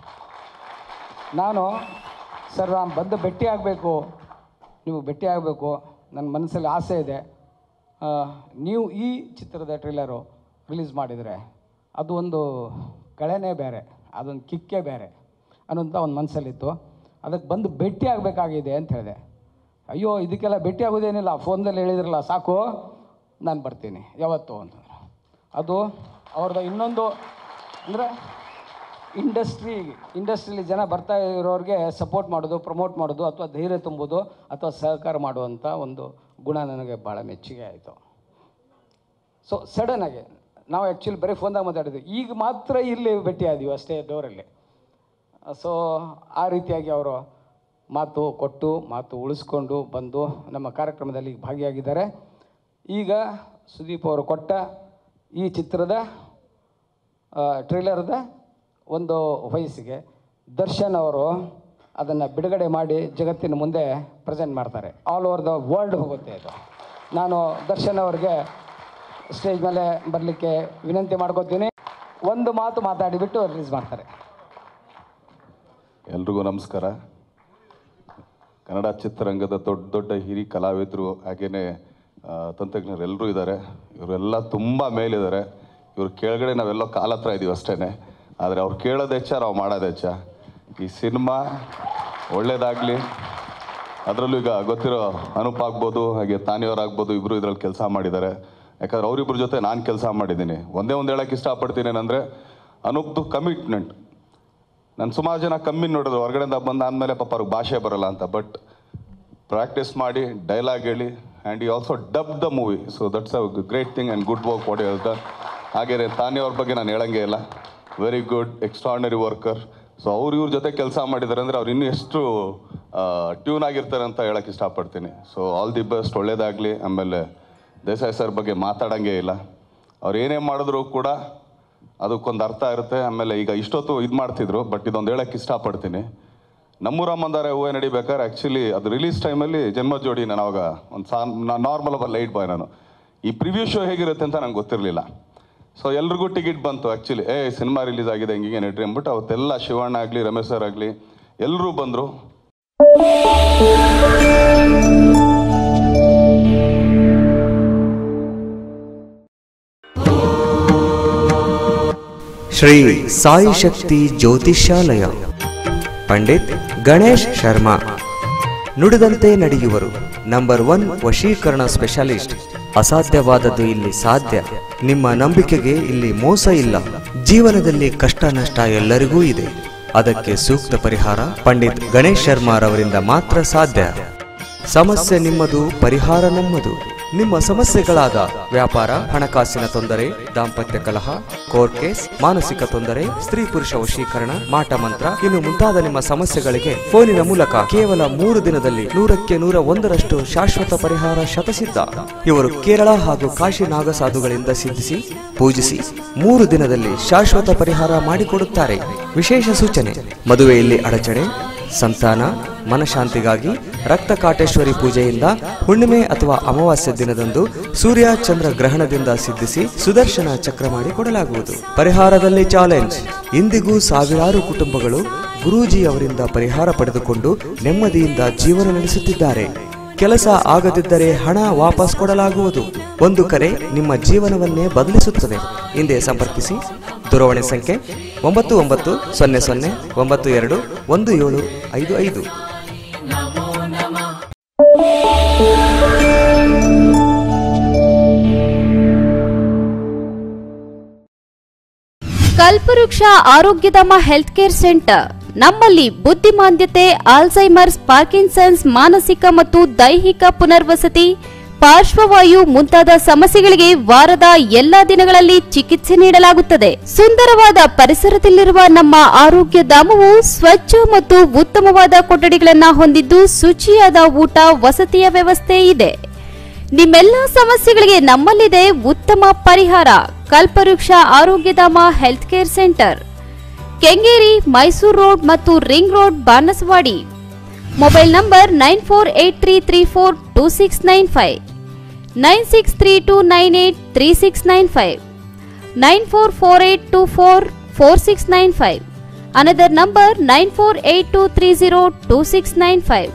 ನಾನು ಸರ್ ನಾನು ಬಂದು ಭೇಟಿ ಆಗಬೇಕು ನೀವು ಭೇಟಿ ಆಗಬೇಕು ನನ್ನ ಮನಸ್ಸಲ್ಲಿ ಆಸೆ ಇದೆ ಆ, ನೀವು ಈ ಚಿತ್ರದ ಟ್ರೇಲರು ರಿಲೀಸ್ ಮಾಡಿದರೆ ಅದು ಒಂದು ಕಳೆನೇ ಬೇರೆ ಅದೊಂದು ಕಿಕ್ಕೇ ಬೇರೆ ಅನ್ನೋಂಥ ಒಂದು ಮನಸ್ಸಲ್ಲಿತ್ತು ಅದಕ್ಕೆ ಬಂದು ಭೇಟಿ ಆಗಬೇಕಾಗಿದೆ ಅಂತ ಹೇಳಿದೆ ಅಯ್ಯೋ ಇದಕ್ಕೆಲ್ಲ ಭೇಟಿ ಆಗೋದೇನಿಲ್ಲ ಫೋನ್ದಲ್ಲಿ ಹೇಳಿದ್ರಲ್ಲ ಸಾಕು ನಾನು ಬರ್ತೀನಿ ಯಾವತ್ತು ಅಂತಂದ್ರು ಅದು ಅವ್ರದ್ದು ಇನ್ನೊಂದು ಅಂದರೆ ಇಂಡಸ್ಟ್ರಿ ಇಂಡಸ್ಟ್ರಿಲಿ ಜನ ಬರ್ತಾ ಇರೋರಿಗೆ ಸಪೋರ್ಟ್ ಮಾಡೋದು ಪ್ರಮೋಟ್ ಮಾಡೋದು ಅಥವಾ ಧೈರ್ಯ ತುಂಬೋದು ಅಥವಾ ಸಹಕಾರ ಮಾಡುವಂಥ ಒಂದು ಗುಣ ನನಗೆ ಭಾಳ ಮೆಚ್ಚುಗೆ ಆಯಿತು ಸೊ ಸಡನ್ನಾಗಿ ನಾವು ಆ್ಯಕ್ಚುಲಿ ಬರೀ ಫೋನ್ದಾಗ ಮಾತಾಡಿದ್ವಿ ಈಗ ಮಾತ್ರ ಇಲ್ಲಿ ಭೇಟಿ ಆದೀವಿ ಅಷ್ಟೇ ಡೋರಲ್ಲಿ ಸೊ ಆ ರೀತಿಯಾಗಿ ಅವರು ಮಾತು ಕೊಟ್ಟು ಮಾತು ಉಳಿಸ್ಕೊಂಡು ಬಂದು ನಮ್ಮ ಕಾರ್ಯಕ್ರಮದಲ್ಲಿ ಭಾಗಿಯಾಗಿದ್ದಾರೆ ಈಗ ಸುದೀಪ್ ಅವರು ಕೊಟ್ಟ ಈ ಚಿತ್ರದ ಟ್ರೇಲರ್ದ ಒಂದು ವಯಸ್ಸಿಗೆ ದರ್ಶನ್ ಅವರು ಅದನ್ನು ಬಿಡುಗಡೆ ಮಾಡಿ ಜಗತ್ತಿನ ಮುಂದೆ ಪ್ರೆಸೆಂಟ್ ಮಾಡ್ತಾರೆ ಆಲ್ ಓವರ್ ದ ವರ್ಲ್ಡ್ ಹೋಗುತ್ತೆ ಅದು ನಾನು ದರ್ಶನ್ ಅವ್ರಿಗೆ ಸ್ಟೇಜ್ ಮೇಲೆ ಬರಲಿಕ್ಕೆ ವಿನಂತಿ ಮಾಡ್ಕೋತೀನಿ ಒಂದು ಮಾತು ಮಾತಾಡಿಬಿಟ್ಟು ರಿಲೀಸ್ ಮಾಡ್ತಾರೆ ಎಲ್ರಿಗೂ ನಮಸ್ಕಾರ ಕನ್ನಡ ಚಿತ್ರರಂಗದ ದೊಡ್ಡ ದೊಡ್ಡ ಹಿರಿ ಕಲಾವಿದರು ಹಾಗೆಯೇ ತಂತ್ರಜ್ಞರು ಎಲ್ಲರೂ ಇದ್ದಾರೆ ಇವರೆಲ್ಲ ತುಂಬ ಮೇಲಿದ್ದಾರೆ ಇವ್ರ ಕೆಳಗಡೆ ನಾವೆಲ್ಲೋ ಕಾಲ ಹತ್ರ ಇದ್ದೀವಿ ಅಷ್ಟೇ ಆದರೆ ಅವ್ರು ಕೇಳೋದು ಹೆಚ್ಚ ನಾವು ಮಾಡೋದು ಹೆಚ್ಚ ಈ ಸಿನಿಮಾ ಒಳ್ಳೇದಾಗಲಿ ಅದರಲ್ಲೂ ಈಗ ಗೊತ್ತಿರೋ ಅನೂಪ್ ಆಗ್ಬೋದು ಹಾಗೆ ತಾನಿಯವ್ರು ಆಗ್ಬೋದು ಇಬ್ಬರು ಇದರಲ್ಲಿ ಕೆಲಸ ಮಾಡಿದ್ದಾರೆ ಯಾಕಂದ್ರೆ ಅವರಿಬ್ಬರ ಜೊತೆ ನಾನು ಕೆಲಸ ಮಾಡಿದ್ದೀನಿ ಒಂದೇ ಒಂದು ಹೇಳಕ್ಕೆ ಇಷ್ಟಪಡ್ತೀನಿ ಏನಂದರೆ ಅನೂಪ್ದು ಕಮಿಟ್ಮೆಂಟ್ ನಾನು ಸುಮಾರು ಜನ ಕಮ್ಮಿ ನೋಡಿದ್ರು ಹೊರಗಡೆಯಿಂದ ಬಂದ ಆದಮೇಲೆ ಪಾಪ ಅವ್ರಿಗೆ ಭಾಷೆ ಬರಲ್ಲ ಅಂತ ಬಟ್ ಪ್ರಾಕ್ಟೀಸ್ ಮಾಡಿ ಡೈಲಾಗ್ ಹೇಳಿ ಆ್ಯಂಡ್ ಈ also dub the movie so that's a great thing and good work what ಹೇಳ್ತಾ ಹಾಗೆ ತಾನೇ ಅವ್ರ ಬಗ್ಗೆ ನಾನು ಹೇಳಂಗೆ ಇಲ್ಲ very good extraordinary worker so ಅವ್ರು ಇವ್ರ ಜೊತೆ ಕೆಲಸ ಮಾಡಿದ್ದಾರೆ ಅಂದರೆ ಅವ್ರು ಇನ್ನೂ ಎಷ್ಟು ಟ್ಯೂನ್ ಆಗಿರ್ತಾರೆ ಅಂತ ಹೇಳಕ್ಕೆ ಇಷ್ಟಪಡ್ತೀನಿ ಸೊ ಆಲ್ ದಿ ಬೆಸ್ಟ್ ಒಳ್ಳೇದಾಗಲಿ ಆಮೇಲೆ ದೇಸಾಯಿ ಸರ್ ಬಗ್ಗೆ ಮಾತಾಡಂಗೆ ಇಲ್ಲ ಅವ್ರು ಏನೇ ಮಾಡಿದ್ರು ಕೂಡ ಅದಕ್ಕೊಂದು ಅರ್ಥ ಇರುತ್ತೆ ಆಮೇಲೆ ಈಗ ಇಷ್ಟೊತ್ತು ಇದು ಮಾಡ್ತಿದ್ರು ಬಟ್ ಇದೊಂದು ಹೇಳಕ್ಕೆ ಇಷ್ಟಪಡ್ತೀನಿ ನಮ್ಮೂರ ಮಂದಾರ ಹೂವೆ ನಡಿಬೇಕಾದ್ರೆ ಆ್ಯಕ್ಚುಲಿ ಅದು ರಿಲೀಸ್ ಟೈಮಲ್ಲಿ ಜನ್ಮ ಜೋಡಿ ನಾನು ಅವಾಗ ಒಂದು ಸಾ ನಾರ್ಮಲ್ ಒಬ್ಬ ಲೈಟ್ ಬಾಯ್ ನಾನು ಈ ಪ್ರಿವ್ಯೂ ಶೋ ಹೇಗಿರುತ್ತೆ ಅಂತ ನಂಗೆ ಗೊತ್ತಿರಲಿಲ್ಲ ಸೊ ಎಲ್ರಿಗೂ ಟಿಕೆಟ್ ಬಂತು ಆ್ಯಕ್ಚುಲಿ ಏ ಸಿನಿಮಾ ರಿಲೀಸ್ ಆಗಿದೆ ಹಿಂಗೆ ನಡ್ರಿ ಅಂದ್ಬಿಟ್ಟು ಅವತ್ತೆಲ್ಲ ಶಿವಣ್ಣ ಆಗಲಿ ರಮೇಶ್ ಸರ್ ಆಗಲಿ ಎಲ್ಲರೂ ಬಂದರು ಶ್ರೀ ಸಾಯಿ ಶಕ್ತಿ ಜ್ಯೋತಿಷ್ಯಾಲಯ ಪಂಡಿತ್ ಗಣೇಶ್ ಶರ್ಮಾ ನುಡಿದಂತೆ ನಡೆಯುವರು ನಂಬರ್ ಒನ್ ವಶೀಕರಣ ಸ್ಪೆಷಲಿಸ್ಟ್ ಅಸಾಧ್ಯವಾದದ್ದು ಇಲ್ಲಿ ಸಾಧ್ಯ ನಿಮ್ಮ ನಂಬಿಕೆಗೆ ಇಲ್ಲಿ ಮೋಸ ಇಲ್ಲ ಜೀವನದಲ್ಲಿ ಕಷ್ಟ ನಷ್ಟ ಎಲ್ಲರಿಗೂ ಇದೆ ಅದಕ್ಕೆ ಸೂಕ್ತ ಪರಿಹಾರ ಪಂಡಿತ್ ಗಣೇಶ್ ಶರ್ಮಾರವರಿಂದ ಮಾತ್ರ ಸಾಧ್ಯ ಸಮಸ್ಯೆ ನಿಮ್ಮದು ಪರಿಹಾರ ನಮ್ಮದು ನಿಮ್ಮ ಸಮಸ್ಯೆಗಳಾದ ವ್ಯಾಪಾರ ಹಣಕಾಸಿನ ತೊಂದರೆ ದಾಂಪತ್ಯ ಕಲಹ ಕೋರ್ಟ್ ಕೇಸ್ ಮಾನಸಿಕ ತೊಂದರೆ ಸ್ತ್ರೀ ಪುರುಷ ವಶೀಕರಣ ಮಾಟ ಮಂತ್ರ ಇನ್ನು ಮುಂತಾದ ನಿಮ್ಮ ಸಮಸ್ಯೆಗಳಿಗೆ ಫೋನಿನ ಮೂಲಕ ಕೇವಲ ಮೂರು ದಿನದಲ್ಲಿ ನೂರಕ್ಕೆ ನೂರ ಒಂದರಷ್ಟು ಶಾಶ್ವತ ಪರಿಹಾರ ಶತಸಿದ್ಧ ಇವರು ಕೇರಳ ಹಾಗೂ ಕಾಶಿ ನಾಗಸಾಧುಗಳಿಂದ ಸಿದ್ಧಿಸಿ ಪೂಜಿಸಿ ಮೂರು ದಿನದಲ್ಲಿ ಶಾಶ್ವತ ಪರಿಹಾರ ಮಾಡಿಕೊಡುತ್ತಾರೆ ವಿಶೇಷ ಸೂಚನೆ ಮದುವೆಯಲ್ಲಿ ಅಡಚಣೆ ಸಂತಾನ ಮನಶಾಂತಿಗಾಗಿ ರಕ್ತ ಕಾಟೇಶ್ವರಿ ಪೂಜೆಯಿಂದ ಹುಣ್ಣಿಮೆ ಅಥವಾ ಅಮಾವಾಸ್ಯ ದಿನದಂದು ಸೂರ್ಯ ಚಂದ್ರ ಗ್ರಹಣದಿಂದ ಸಿದ್ಧಿಸಿ ಸುದರ್ಶನ ಚಕ್ರ ಮಾಡಿ ಕೊಡಲಾಗುವುದು ಪರಿಹಾರದಲ್ಲಿ ಚಾಲೆಂಜ್ ಇಂದಿಗೂ ಸಾವಿರಾರು ಕುಟುಂಬಗಳು ಗುರೂಜಿ ಅವರಿಂದ ಪರಿಹಾರ ಪಡೆದುಕೊಂಡು ನೆಮ್ಮದಿಯಿಂದ ಜೀವನ ನಡೆಸುತ್ತಿದ್ದಾರೆ ಕೆಲಸ ಆಗದಿದ್ದರೆ ಹಣ ವಾಪಸ್ ಕೊಡಲಾಗುವುದು ಒಂದು ಕರೆ ನಿಮ್ಮ ಜೀವನವನ್ನೇ ಬದಲಿಸುತ್ತದೆ ಹಿಂದೆ ಸಂಪರ್ಕಿಸಿ ದೂರವಾಣಿ ಸಂಖ್ಯೆ ಒಂಬತ್ತು ಒಂಬತ್ತು ಸೊನ್ನೆ ಸೊನ್ನೆ ಒಂಬತ್ತು ಎರಡು ಒಂದು ಏಳು ಐದು ಐದು ಕಲ್ಪವೃಕ್ಷ ಆರೋಗ್ಯಧಾಮ ಹೆಲ್ತ್ ಕೇರ್ ಸೆಂಟರ್ ನಮ್ಮಲ್ಲಿ ಬುದ್ಧಿಮಾಂದ್ಯತೆ ಆಲ್ಝೈಮರ್ಸ್ ಪಾರ್ಕಿನ್ಸನ್ಸ್ ಮಾನಸಿಕ ಮತ್ತು ದೈಹಿಕ ಪುನರ್ವಸತಿ ಪಾರ್ಶ್ವವಾಯು ಮುಂತಾದ ಸಮಸ್ಯೆಗಳಿಗೆ ವಾರದ ಎಲ್ಲಾ ದಿನಗಳಲ್ಲಿ ಚಿಕಿತ್ಸೆ ನೀಡಲಾಗುತ್ತದೆ ಸುಂದರವಾದ ಪರಿಸರದಲ್ಲಿರುವ ನಮ್ಮ ಆರೋಗ್ಯ ಧಾಮವು ಸ್ವಚ್ಛ ಮತ್ತು ಉತ್ತಮವಾದ ಕೊಠಡಿಗಳನ್ನ ಹೊಂದಿದ್ದು ಶುಚಿಯಾದ ಊಟ ವಸತಿಯ ವ್ಯವಸ್ಥೆ ಇದೆ ನಿಮ್ಮೆಲ್ಲ ಸಮಸ್ಯೆಗಳಿಗೆ ನಮ್ಮಲ್ಲಿದೆ ಉತ್ತಮ ಪರಿಹಾರ Kalpavriksha Arogyadhama health care centre Kengeri Mysuru road ಮತ್ತು ring road Banasavadi mobile number nine four eight three three four two six nine five nine six three two nine eight three six nine five nine four four eight two four four six nine five another number nine four eight two three zero two six nine five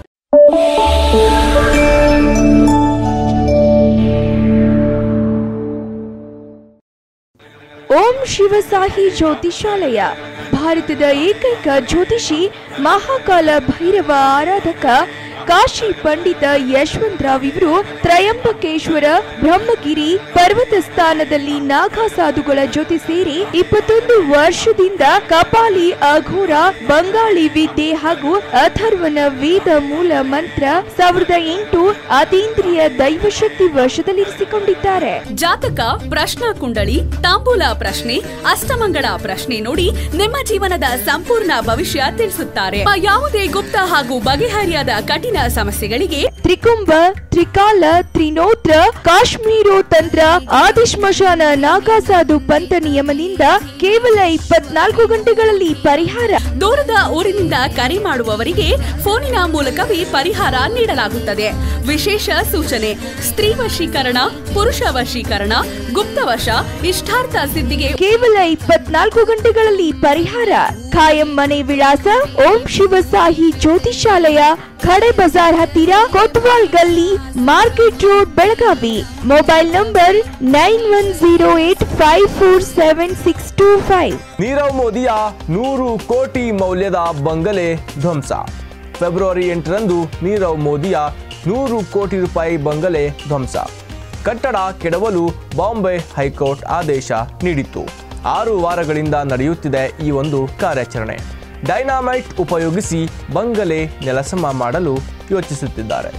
Om Shivasahi Jyotishalaya ಭಾರತದ ಏಕೈಕ ಜ್ಯೋತಿಷಿ ಮಹಾಕಾಲ ಭೈರವ ಆರಾಧಕ ಕಾಶಿ ಪಂಡಿತ ಯಶವಂತರಾವ್ ಇವರು ತ್ರಯಂಬಕೇಶ್ವರ ಬ್ರಹ್ಮಗಿರಿ ಪರ್ವತ ಸ್ಥಾನದಲ್ಲಿ ನಾಗಾ ಸಾಧುಗಳ ಜೊತೆ ಸೇರಿ ಇಪ್ಪತ್ತೊಂದು ವರ್ಷದಿಂದ ಕಪಾಲಿ ಅಘೋರ ಬಂಗಾಳಿ ವಿದ್ಯೆ ಹಾಗೂ ಅಥರ್ವನ ವೇದ ಮೂಲ ಮಂತ್ರ ಸಾವಿರದ ಎಂಟು ಅತೀಂದ್ರಿಯ ದೈವಶಕ್ತಿ ವಶದಲ್ಲಿರಿಸಿಕೊಂಡಿದ್ದಾರೆ ಜಾತಕ ಪ್ರಶ್ನಾ ಕುಂಡಳಿ ತಾಂಬೂಲ ಪ್ರಶ್ನೆ ಅಷ್ಟಮಂಗಳ ಪ್ರಶ್ನೆ ನೋಡಿ ನಿಮ್ಮ ಜೀವನದ ಸಂಪೂರ್ಣ ಭವಿಷ್ಯ ತಿಳಿಸುತ್ತಾರೆ ನಿಮ್ಮ ಯಾವುದೇ ಗುಪ್ತ ಹಾಗೂ ಬಗೆಹರಿಯಾದ ಕಠಿಣ ಸಮಸ್ಯೆಗಳಿಗೆ ತ್ರಿಕುಂಭ ತ್ರಿಕಾಲ ತ್ರಿನೋತ್ರ ಕಾಶ್ಮೀರೋ ತಂತ್ರ ಆದಿಶ್ಮಶಾನ ನಾಗಾಸಾಧು ಪಂಥ ನಿಯಮದಿಂದ ಕೇವಲ ಇಪ್ಪತ್ನಾಲ್ಕು ಗಂಟೆಗಳಲ್ಲಿ ಪರಿಹಾರ ದೂರದ ಊರಿನಿಂದ ಕರೆ ಮಾಡುವವರಿಗೆ ಫೋನಿನ ಮೂಲಕವೇ ಪರಿಹಾರ ನೀಡಲಾಗುತ್ತದೆ ವಿಶೇಷ ಸೂಚನೆ ಸ್ತ್ರೀ ವಶೀಕರಣ ಪುರುಷ ವಶೀಕರಣ ಗುಪ್ತವಶ ಇಷ್ಟಾರ್ಥ ಸಿದ್ಧಿಗೆ ಕೇವಲ ಇಪ್ಪತ್ನಾಲ್ಕು ಗಂಟೆಗಳಲ್ಲಿ ಪರಿಹಾರ ಖಾಯಂ ಮನೆ ವಿಳಾಸ ಓಂ ಶಿವಸಾಹಿ ಜ್ಯೋತಿಷಾಲಯ ಖಡೆ ಬಜಾರ್ ಹತ್ತಿರ Kotwal Galli market road Belagavi mobile number nine one zero eight five four seven six two five Nirav ಮೋದಿಯ ನೂರು ಕೋಟಿ ಮೌಲ್ಯದ ಬಂಗಲೆ ಧ್ವಂಸ ಫೆಬ್ರವರಿ ಎಂಟರಂದು ನೀರವ್ ಮೋದಿಯ ನೂರು ಕೋಟಿ ರೂಪಾಯಿ ಬಂಗಲೆ ಧ್ವಂಸ ಕಟ್ಟಡ ಕೆಡವಲು ಬಾಂಬೆ ಹೈಕೋರ್ಟ್ ಆದೇಶ ನೀಡಿತ್ತು ಆರು ವಾರಗಳಿಂದ ನಡೆಯುತ್ತಿದೆ ಈ ಒಂದು ಕಾರ್ಯಾಚರಣೆ ಡೈನಾಮೈಟ್ ಉಪಯೋಗಿಸಿ ಬಂಗಲೆ ನೆಲಸಮ ಮಾಡಲು ಯೋಚಿಸುತ್ತಿದ್ದಾರೆ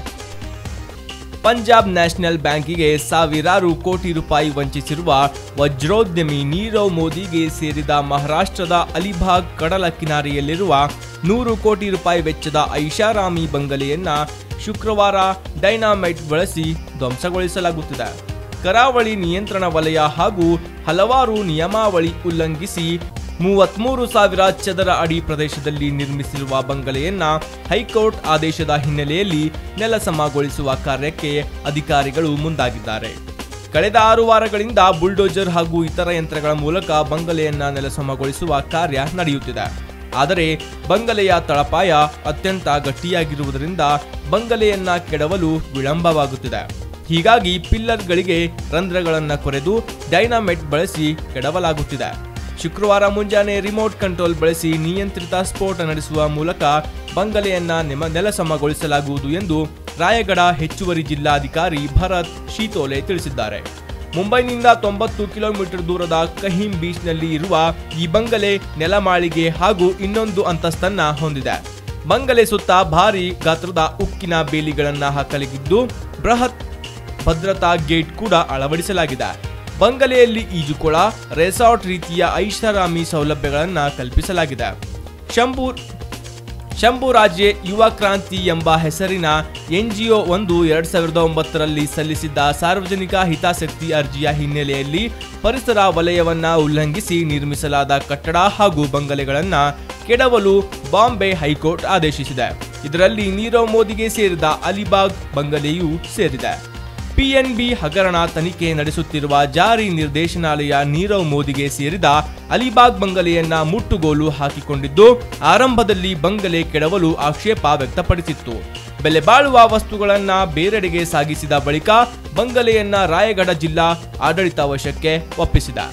ಪಂಜಾಬ್ ನ್ಯಾಷನಲ್ ಬ್ಯಾಂಕಿಗೆ ಸಾವಿರಾರು ಕೋಟಿ ರೂಪಾಯಿ ವಂಚಿಸಿರುವ ವಜ್ರೋದ್ಯಮಿ ನೀರವ್ ಮೋದಿಗೆ ಸೇರಿದ ಮಹಾರಾಷ್ಟ್ರದ ಅಲಿಭಾಗ್ ಕಡಲ ಕಿನಾರೆಯಲ್ಲಿರುವ ನೂರು ಕೋಟಿ ರೂಪಾಯಿ ವೆಚ್ಚದ ಐಷಾರಾಮಿ ಬಂಗಲೆಯನ್ನ ಶುಕ್ರವಾರ ಡೈನಾಮೈಟ್ ಬಳಸಿ ಧ್ವಂಸಗೊಳಿಸಲಾಗುತ್ತಿದೆ ಕರಾವಳಿ ನಿಯಂತ್ರಣ ವಲಯ ಹಾಗೂ ಹಲವಾರು ನಿಯಮಾವಳಿ ಉಲ್ಲಂಘಿಸಿ ಮೂವತ್ಮೂರು ಸಾವಿರ ಚದರ ಅಡಿ ಪ್ರದೇಶದಲ್ಲಿ ನಿರ್ಮಿಸಿರುವ ಬಂಗಲೆಯನ್ನ ಹೈಕೋರ್ಟ್ ಆದೇಶದ ಹಿನ್ನೆಲೆಯಲ್ಲಿ ನೆಲಸಮಗೊಳಿಸುವ ಕಾರ್ಯಕ್ಕೆ ಅಧಿಕಾರಿಗಳು ಮುಂದಾಗಿದ್ದಾರೆ ಕಳೆದ ಆರು ವಾರಗಳಿಂದ ಬುಲ್ಡೋಜರ್ ಹಾಗೂ ಇತರ ಯಂತ್ರಗಳ ಮೂಲಕ ಬಂಗಲೆಯನ್ನ ನೆಲಸಮಗೊಳಿಸುವ ಕಾರ್ಯ ನಡೆಯುತ್ತಿದೆ ಆದರೆ ಬಂಗಲೆಯ ತಳಪಾಯ ಅತ್ಯಂತ ಗಟ್ಟಿಯಾಗಿರುವುದರಿಂದ ಬಂಗಲೆಯನ್ನ ಕೆಡವಲು ವಿಳಂಬವಾಗುತ್ತಿದೆ ಹೀಗಾಗಿ ಪಿಲ್ಲರ್ಗಳಿಗೆ ರಂಧ್ರಗಳನ್ನು ಕೊರೆದು ಡೈನಾಮೈಟ್ ಬಳಸಿ ಕೆಡವಲಾಗುತ್ತಿದೆ ಶುಕ್ರವಾರ ಮುಂಜಾನೆ ರಿಮೋಟ್ ಕಂಟ್ರೋಲ್ ಬಳಸಿ ನಿಯಂತ್ರಿತ ಸ್ಫೋಟ ನಡೆಸುವ ಮೂಲಕ ಬಂಗಲೆಯನ್ನ ನೆಮ ನೆಲಸಮಗೊಳಿಸಲಾಗುವುದು ಎಂದು ರಾಯಗಢ ಹೆಚ್ಚುವರಿ ಜಿಲ್ಲಾಧಿಕಾರಿ ಭರತ್ ಶೀತೋಲೆ ತಿಳಿಸಿದ್ದಾರೆ ಮುಂಬೈನಿಂದ ತೊಂಬತ್ತು ಕಿಲೋಮೀಟರ್ ದೂರದ ಕಹೀಂ ಬೀಚ್ನಲ್ಲಿ ಇರುವ ಈ ಬಂಗಲೆ ನೆಲಮಾಳಿಗೆ ಹಾಗೂ ಇನ್ನೊಂದು ಅಂತಸ್ತನ್ನ ಹೊಂದಿದೆ ಬಂಗಲೆ ಸುತ್ತ ಭಾರಿ ಗಾತ್ರದ ಉಕ್ಕಿನ ಬೇಲಿಗಳನ್ನ ಹಾಕಲಾಗಿದ್ದು ಬೃಹತ್ ಭದ್ರತಾ ಗೇಟ್ ಕೂಡ ಅಳವಡಿಸಲಾಗಿದೆ ಬಂಗಲೆಯಲ್ಲಿ ಈಜುಕೊಳ ರೆಸಾರ್ಟ್ ರೀತಿಯ ಐಷಾರಾಮಿ ಸೌಲಭ್ಯಗಳನ್ನ ಕಲ್ಪಿಸಲಾಗಿದೆ ಶಂಭೂರ್ ಶಂಭುರಾಜೆ ಯುವ ಕ್ರಾಂತಿ ಎಂಬ ಹೆಸರಿನ ಎನ್ಜಿಒ ಒಂದು ಎರಡ್ ಸಾವಿರದ ಒಂಬತ್ತರಲ್ಲಿ ಸಲ್ಲಿಸಿದ್ದ ಸಾರ್ವಜನಿಕ ಹಿತಾಸಕ್ತಿ ಅರ್ಜಿಯ ಹಿನ್ನೆಲೆಯಲ್ಲಿ ಪರಿಸರ ವಲಯವನ್ನ ಉಲ್ಲಂಘಿಸಿ ನಿರ್ಮಿಸಲಾದ ಕಟ್ಟಡ ಹಾಗೂ ಬಂಗಲೆಗಳನ್ನ ಕೆಡವಲು ಬಾಂಬೆ ಹೈಕೋರ್ಟ್ ಆದೇಶಿಸಿದೆ ಇದರಲ್ಲಿ ನೀರವ್ ಮೋದಿಗೆ ಸೇರಿದ ಅಲಿಬಾಗ್ ಬಂಗಲೆಯೂ ಸೇರಿದೆ ಪಿಎನ್ಬಿ ಹಗರಣ ತನಿಖೆ ನಡೆಸುತ್ತಿರುವ ಜಾರಿ ನಿರ್ದೇಶನಾಲಯ ನೀರವ್ ಮೋದಿಗೆ ಸೇರಿದ ಅಲಿಬಾಗ್ ಬಂಗಲೆಯನ್ನ ಮುಟ್ಟುಗೋಲು ಹಾಕಿಕೊಂಡಿದ್ದು ಆರಂಭದಲ್ಲಿ ಬಂಗಲೆ ಕೆಡವಲು ಆಕ್ಷೇಪ ವ್ಯಕ್ತಪಡಿಸಿತ್ತು ಬೆಲೆ ಬಾಳುವ ವಸ್ತುಗಳನ್ನ ಬೇರೆಡೆಗೆ ಸಾಗಿಸಿದ ಬಳಿಕ ಬಂಗಲೆಯನ್ನ ರಾಯಗಢ ಜಿಲ್ಲಾ ಆಡಳಿತ ವಶಕ್ಕೆ ಒಪ್ಪಿಸಿದೆ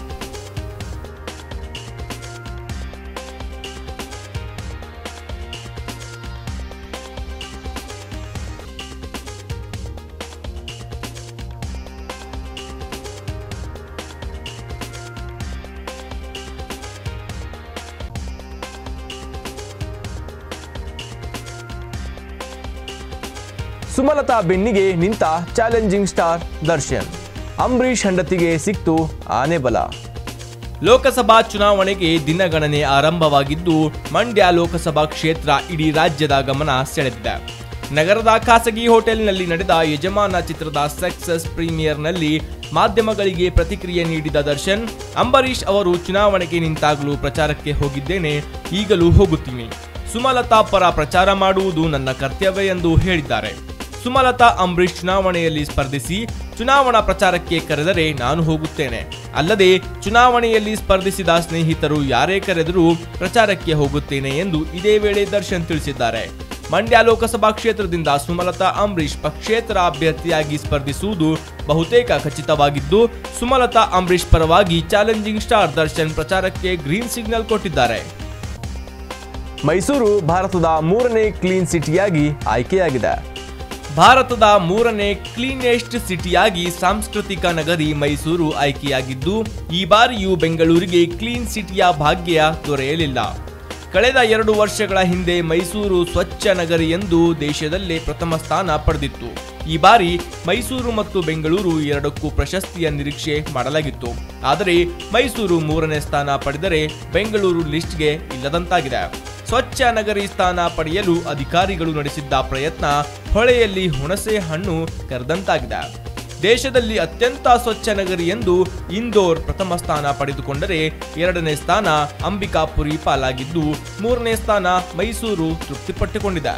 ಸುಮಲತಾ ಬೆನ್ನಿಗೆ ನಿಂತ ಚಾಲೆಂಜಿಂಗ್ ಸ್ಟಾರ್ ದರ್ಶನ್ ಅಂಬರೀಷ್ ಹೆಂಡತಿಗೆ ಸಿಕ್ತು ಆನೆ ಬಲ ಲೋಕಸಭಾ ಚುನಾವಣೆಗೆ ದಿನಗಣನೆ ಆರಂಭವಾಗಿದ್ದು ಮಂಡ್ಯ ಲೋಕಸಭಾ ಕ್ಷೇತ್ರ ಇಡೀ ರಾಜ್ಯದ ಗಮನ ಸೆಳೆದಿದೆ ನಗರದ ಖಾಸಗಿ ಹೋಟೆಲ್ನಲ್ಲಿ ನಡೆದ ಯಜಮಾನ ಚಿತ್ರದ ಸಕ್ಸಸ್ ಪ್ರೀಮಿಯರ್ನಲ್ಲಿ ಮಾಧ್ಯಮಗಳಿಗೆ ಪ್ರತಿಕ್ರಿಯೆ ನೀಡಿದ ದರ್ಶನ್ ಅಂಬರೀಷ್ ಅವರು ಚುನಾವಣೆಗೆ ನಿಂತಾಗಲೂ ಪ್ರಚಾರಕ್ಕೆ ಹೋಗಿದ್ದೇನೆ ಈಗಲೂ ಹೋಗುತ್ತೀನಿ ಸುಮಲತಾ ಪರ ಪ್ರಚಾರ ಮಾಡುವುದು ನನ್ನ ಕರ್ತವ್ಯ ಎಂದು ಹೇಳಿದ್ದಾರೆ ಸುಮಲತಾ ಅಂಬರೀಷ್ ಚುನಾವಣೆಯಲ್ಲಿ ಸ್ಪರ್ಧಿಸಿ ಚುನಾವಣಾ ಪ್ರಚಾರಕ್ಕೆ ಕರೆದರೆ ನಾನು ಹೋಗುತ್ತೇನೆ ಅಲ್ಲದೆ ಚುನಾವಣೆಯಲ್ಲಿ ಸ್ಪರ್ಧಿಸಿದ ಸ್ನೇಹಿತರು ಯಾರೇ ಕರೆದರೂ ಪ್ರಚಾರಕ್ಕೆ ಹೋಗುತ್ತೇನೆ ಎಂದು ಇದೇ ವೇಳೆ ದರ್ಶನ್ ತಿಳಿಸಿದ್ದಾರೆ ಮಂಡ್ಯ ಲೋಕಸಭಾ ಕ್ಷೇತ್ರದಿಂದ ಸುಮಲತಾ ಅಂಬರೀಷ್ ಪಕ್ಷೇತರ ಅಭ್ಯರ್ಥಿಯಾಗಿ ಸ್ಪರ್ಧಿಸುವುದು ಬಹುತೇಕ ಖಚಿತವಾಗಿದ್ದು ಸುಮಲತಾ ಅಂಬರೀಷ್ ಪರವಾಗಿ ಚಾಲೆಂಜಿಂಗ್ ಸ್ಟಾರ್ ದರ್ಶನ್ ಪ್ರಚಾರಕ್ಕೆ ಗ್ರೀನ್ ಸಿಗ್ನಲ್ ಕೊಟ್ಟಿದ್ದಾರೆ ಮೈಸೂರು ಭಾರತದ ಮೂರನೇ ಕ್ಲೀನ್ ಸಿಟಿಯಾಗಿ ಆಯ್ಕೆಯಾಗಿದೆ ಭಾರತದ ಮೂರನೇ ಕ್ಲೀನೆಸ್ಟ್ ಸಿಟಿಯಾಗಿ ಸಾಂಸ್ಕೃತಿಕ ನಗರಿ ಮೈಸೂರು ಆಯ್ಕೆಯಾಗಿದ್ದು ಈ ಬಾರಿಯೂ ಬೆಂಗಳೂರಿಗೆ ಕ್ಲೀನ್ ಸಿಟಿಯ ಭಾಗ್ಯ ದೊರೆಯಲಿಲ್ಲ ಕಳೆದ ಎರಡು ವರ್ಷಗಳ ಹಿಂದೆ ಮೈಸೂರು ಸ್ವಚ್ಛ ನಗರಿ ಎಂದು ದೇಶದಲ್ಲೇ ಪ್ರಥಮ ಸ್ಥಾನ ಪಡೆದಿತ್ತು ಈ ಬಾರಿ ಮೈಸೂರು ಮತ್ತು ಬೆಂಗಳೂರು ಎರಡಕ್ಕೂ ಪ್ರಶಸ್ತಿಯ ನಿರೀಕ್ಷೆ ಮಾಡಲಾಗಿತ್ತು ಆದರೆ ಮೈಸೂರು ಮೂರನೇ ಸ್ಥಾನ ಪಡೆದರೆ ಬೆಂಗಳೂರು ಲಿಸ್ಟ್ಗೆ ಇಲ್ಲದಂತಾಗಿದೆ ಸ್ವಚ್ಛ ನಗರಿ ಸ್ಥಾನ ಪಡೆಯಲು ಅಧಿಕಾರಿಗಳು ನಡೆಸಿದ್ದ ಪ್ರಯತ್ನ ಹೊಳೆಯಲ್ಲಿ ಹುಣಸೆ ಹಣ್ಣು ಕರೆದಂತಾಗಿದೆ ದೇಶದಲ್ಲಿ ಅತ್ಯಂತ ಸ್ವಚ್ಛ ನಗರಿ ಎಂದು ಇಂದೋರ್ ಪ್ರಥಮ ಸ್ಥಾನ ಪಡೆದುಕೊಂಡರೆ ಎರಡನೇ ಸ್ಥಾನ ಅಂಬಿಕಾಪುರಿ ಪಾಲಾಗಿದ್ದು ಮೂರನೇ ಸ್ಥಾನ ಮೈಸೂರು ತೃಪ್ತಿಪಟ್ಟುಕೊಂಡಿದೆ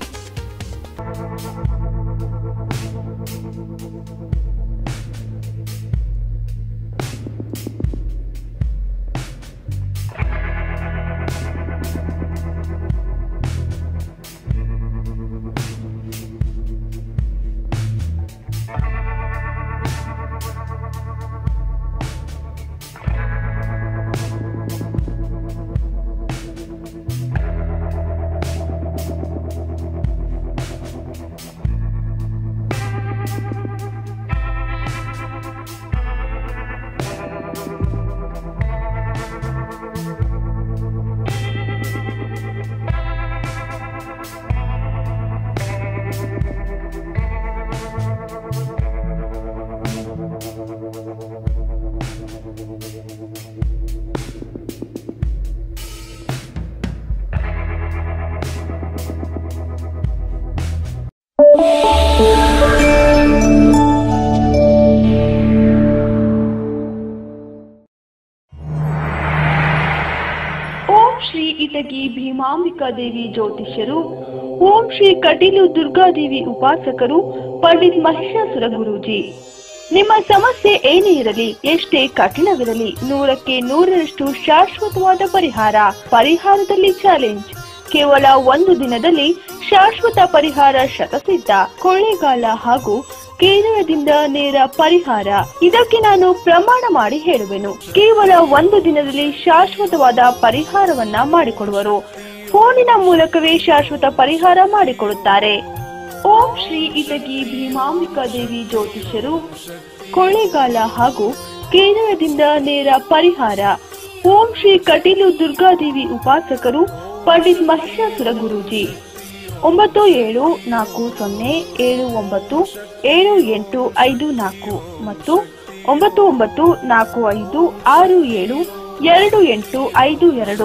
ಓಂ ಶ್ರೀ ಇಟಗಿ ಭೀಮಾಂಬಿಕಾ ದೇವಿ ಜ್ಯೋತಿಷ್ಯರು ಓಂ ಶ್ರೀ ಕಟೀಲು ದುರ್ಗಾದೇವಿ ಉಪಾಸಕರು ಪಂಡಿತ್ ಮಹಿಷಾಸುರ ಗುರೂಜಿ ನಿಮ್ಮ ಸಮಸ್ಯೆ ಏನೇ ಇರಲಿ ಎಷ್ಟೇ ಕಠಿಣವಿರಲಿ ನೂರಕ್ಕೆ ನೂರರಷ್ಟು ಶಾಶ್ವತವಾದ ಪರಿಹಾರ ಪರಿಹಾರದಲ್ಲಿ ಚಾಲೆಂಜ್ ಕೇವಲ ಒಂದು ದಿನದಲ್ಲಿ ಶಾಶ್ವತ ಪರಿಹಾರ ಶತಸಿದ್ಧ ಕೊಳ್ಳೇಗಾಲ ಹಾಗೂ ಕೇರಳದಿಂದ ನೇರ ಪರಿಹಾರ ಇದಕ್ಕೆ ನಾನು ಪ್ರಮಾಣ ಮಾಡಿ ಹೇಳುವೆನು ಕೇವಲ ಒಂದು ದಿನದಲ್ಲಿ ಶಾಶ್ವತವಾದ ಪರಿಹಾರವನ್ನ ಮಾಡಿಕೊಡುವರು ಫೋನಿನ ಮೂಲಕವೇ ಶಾಶ್ವತ ಪರಿಹಾರ ಮಾಡಿಕೊಡುತ್ತಾರೆ ಓಂ ಶ್ರೀ ಇಟಗಿ ಭೀಮಾಂಬಿಕಾ ದೇವಿ ಜ್ಯೋತಿಷ್ಯರು ಕೊಳ್ಳೇಗಾಲ ಹಾಗೂ ಕೇರಳದಿಂದ ನೇರ ಪರಿಹಾರ ಓಂ ಶ್ರೀ ಕಟೀಲು ದುರ್ಗಾದೇವಿ ಉಪಾಸಕರು ಪಂಡಿತ್ ಮಹಿಷಾಸುರ ಗುರೂಜಿ ಒಂಬತ್ತು ಏಳು ನಾಲ್ಕು ಸೊನ್ನೆ ಏಳು ಒಂಬತ್ತು ಏಳು ಎಂಟು ಐದು ನಾಲ್ಕು ಮತ್ತು ಒಂಬತ್ತು ಒಂಬತ್ತು ನಾಲ್ಕು ಐದು ಆರು ಏಳು ಎರಡು ಎಂಟು ಐದು ಎರಡು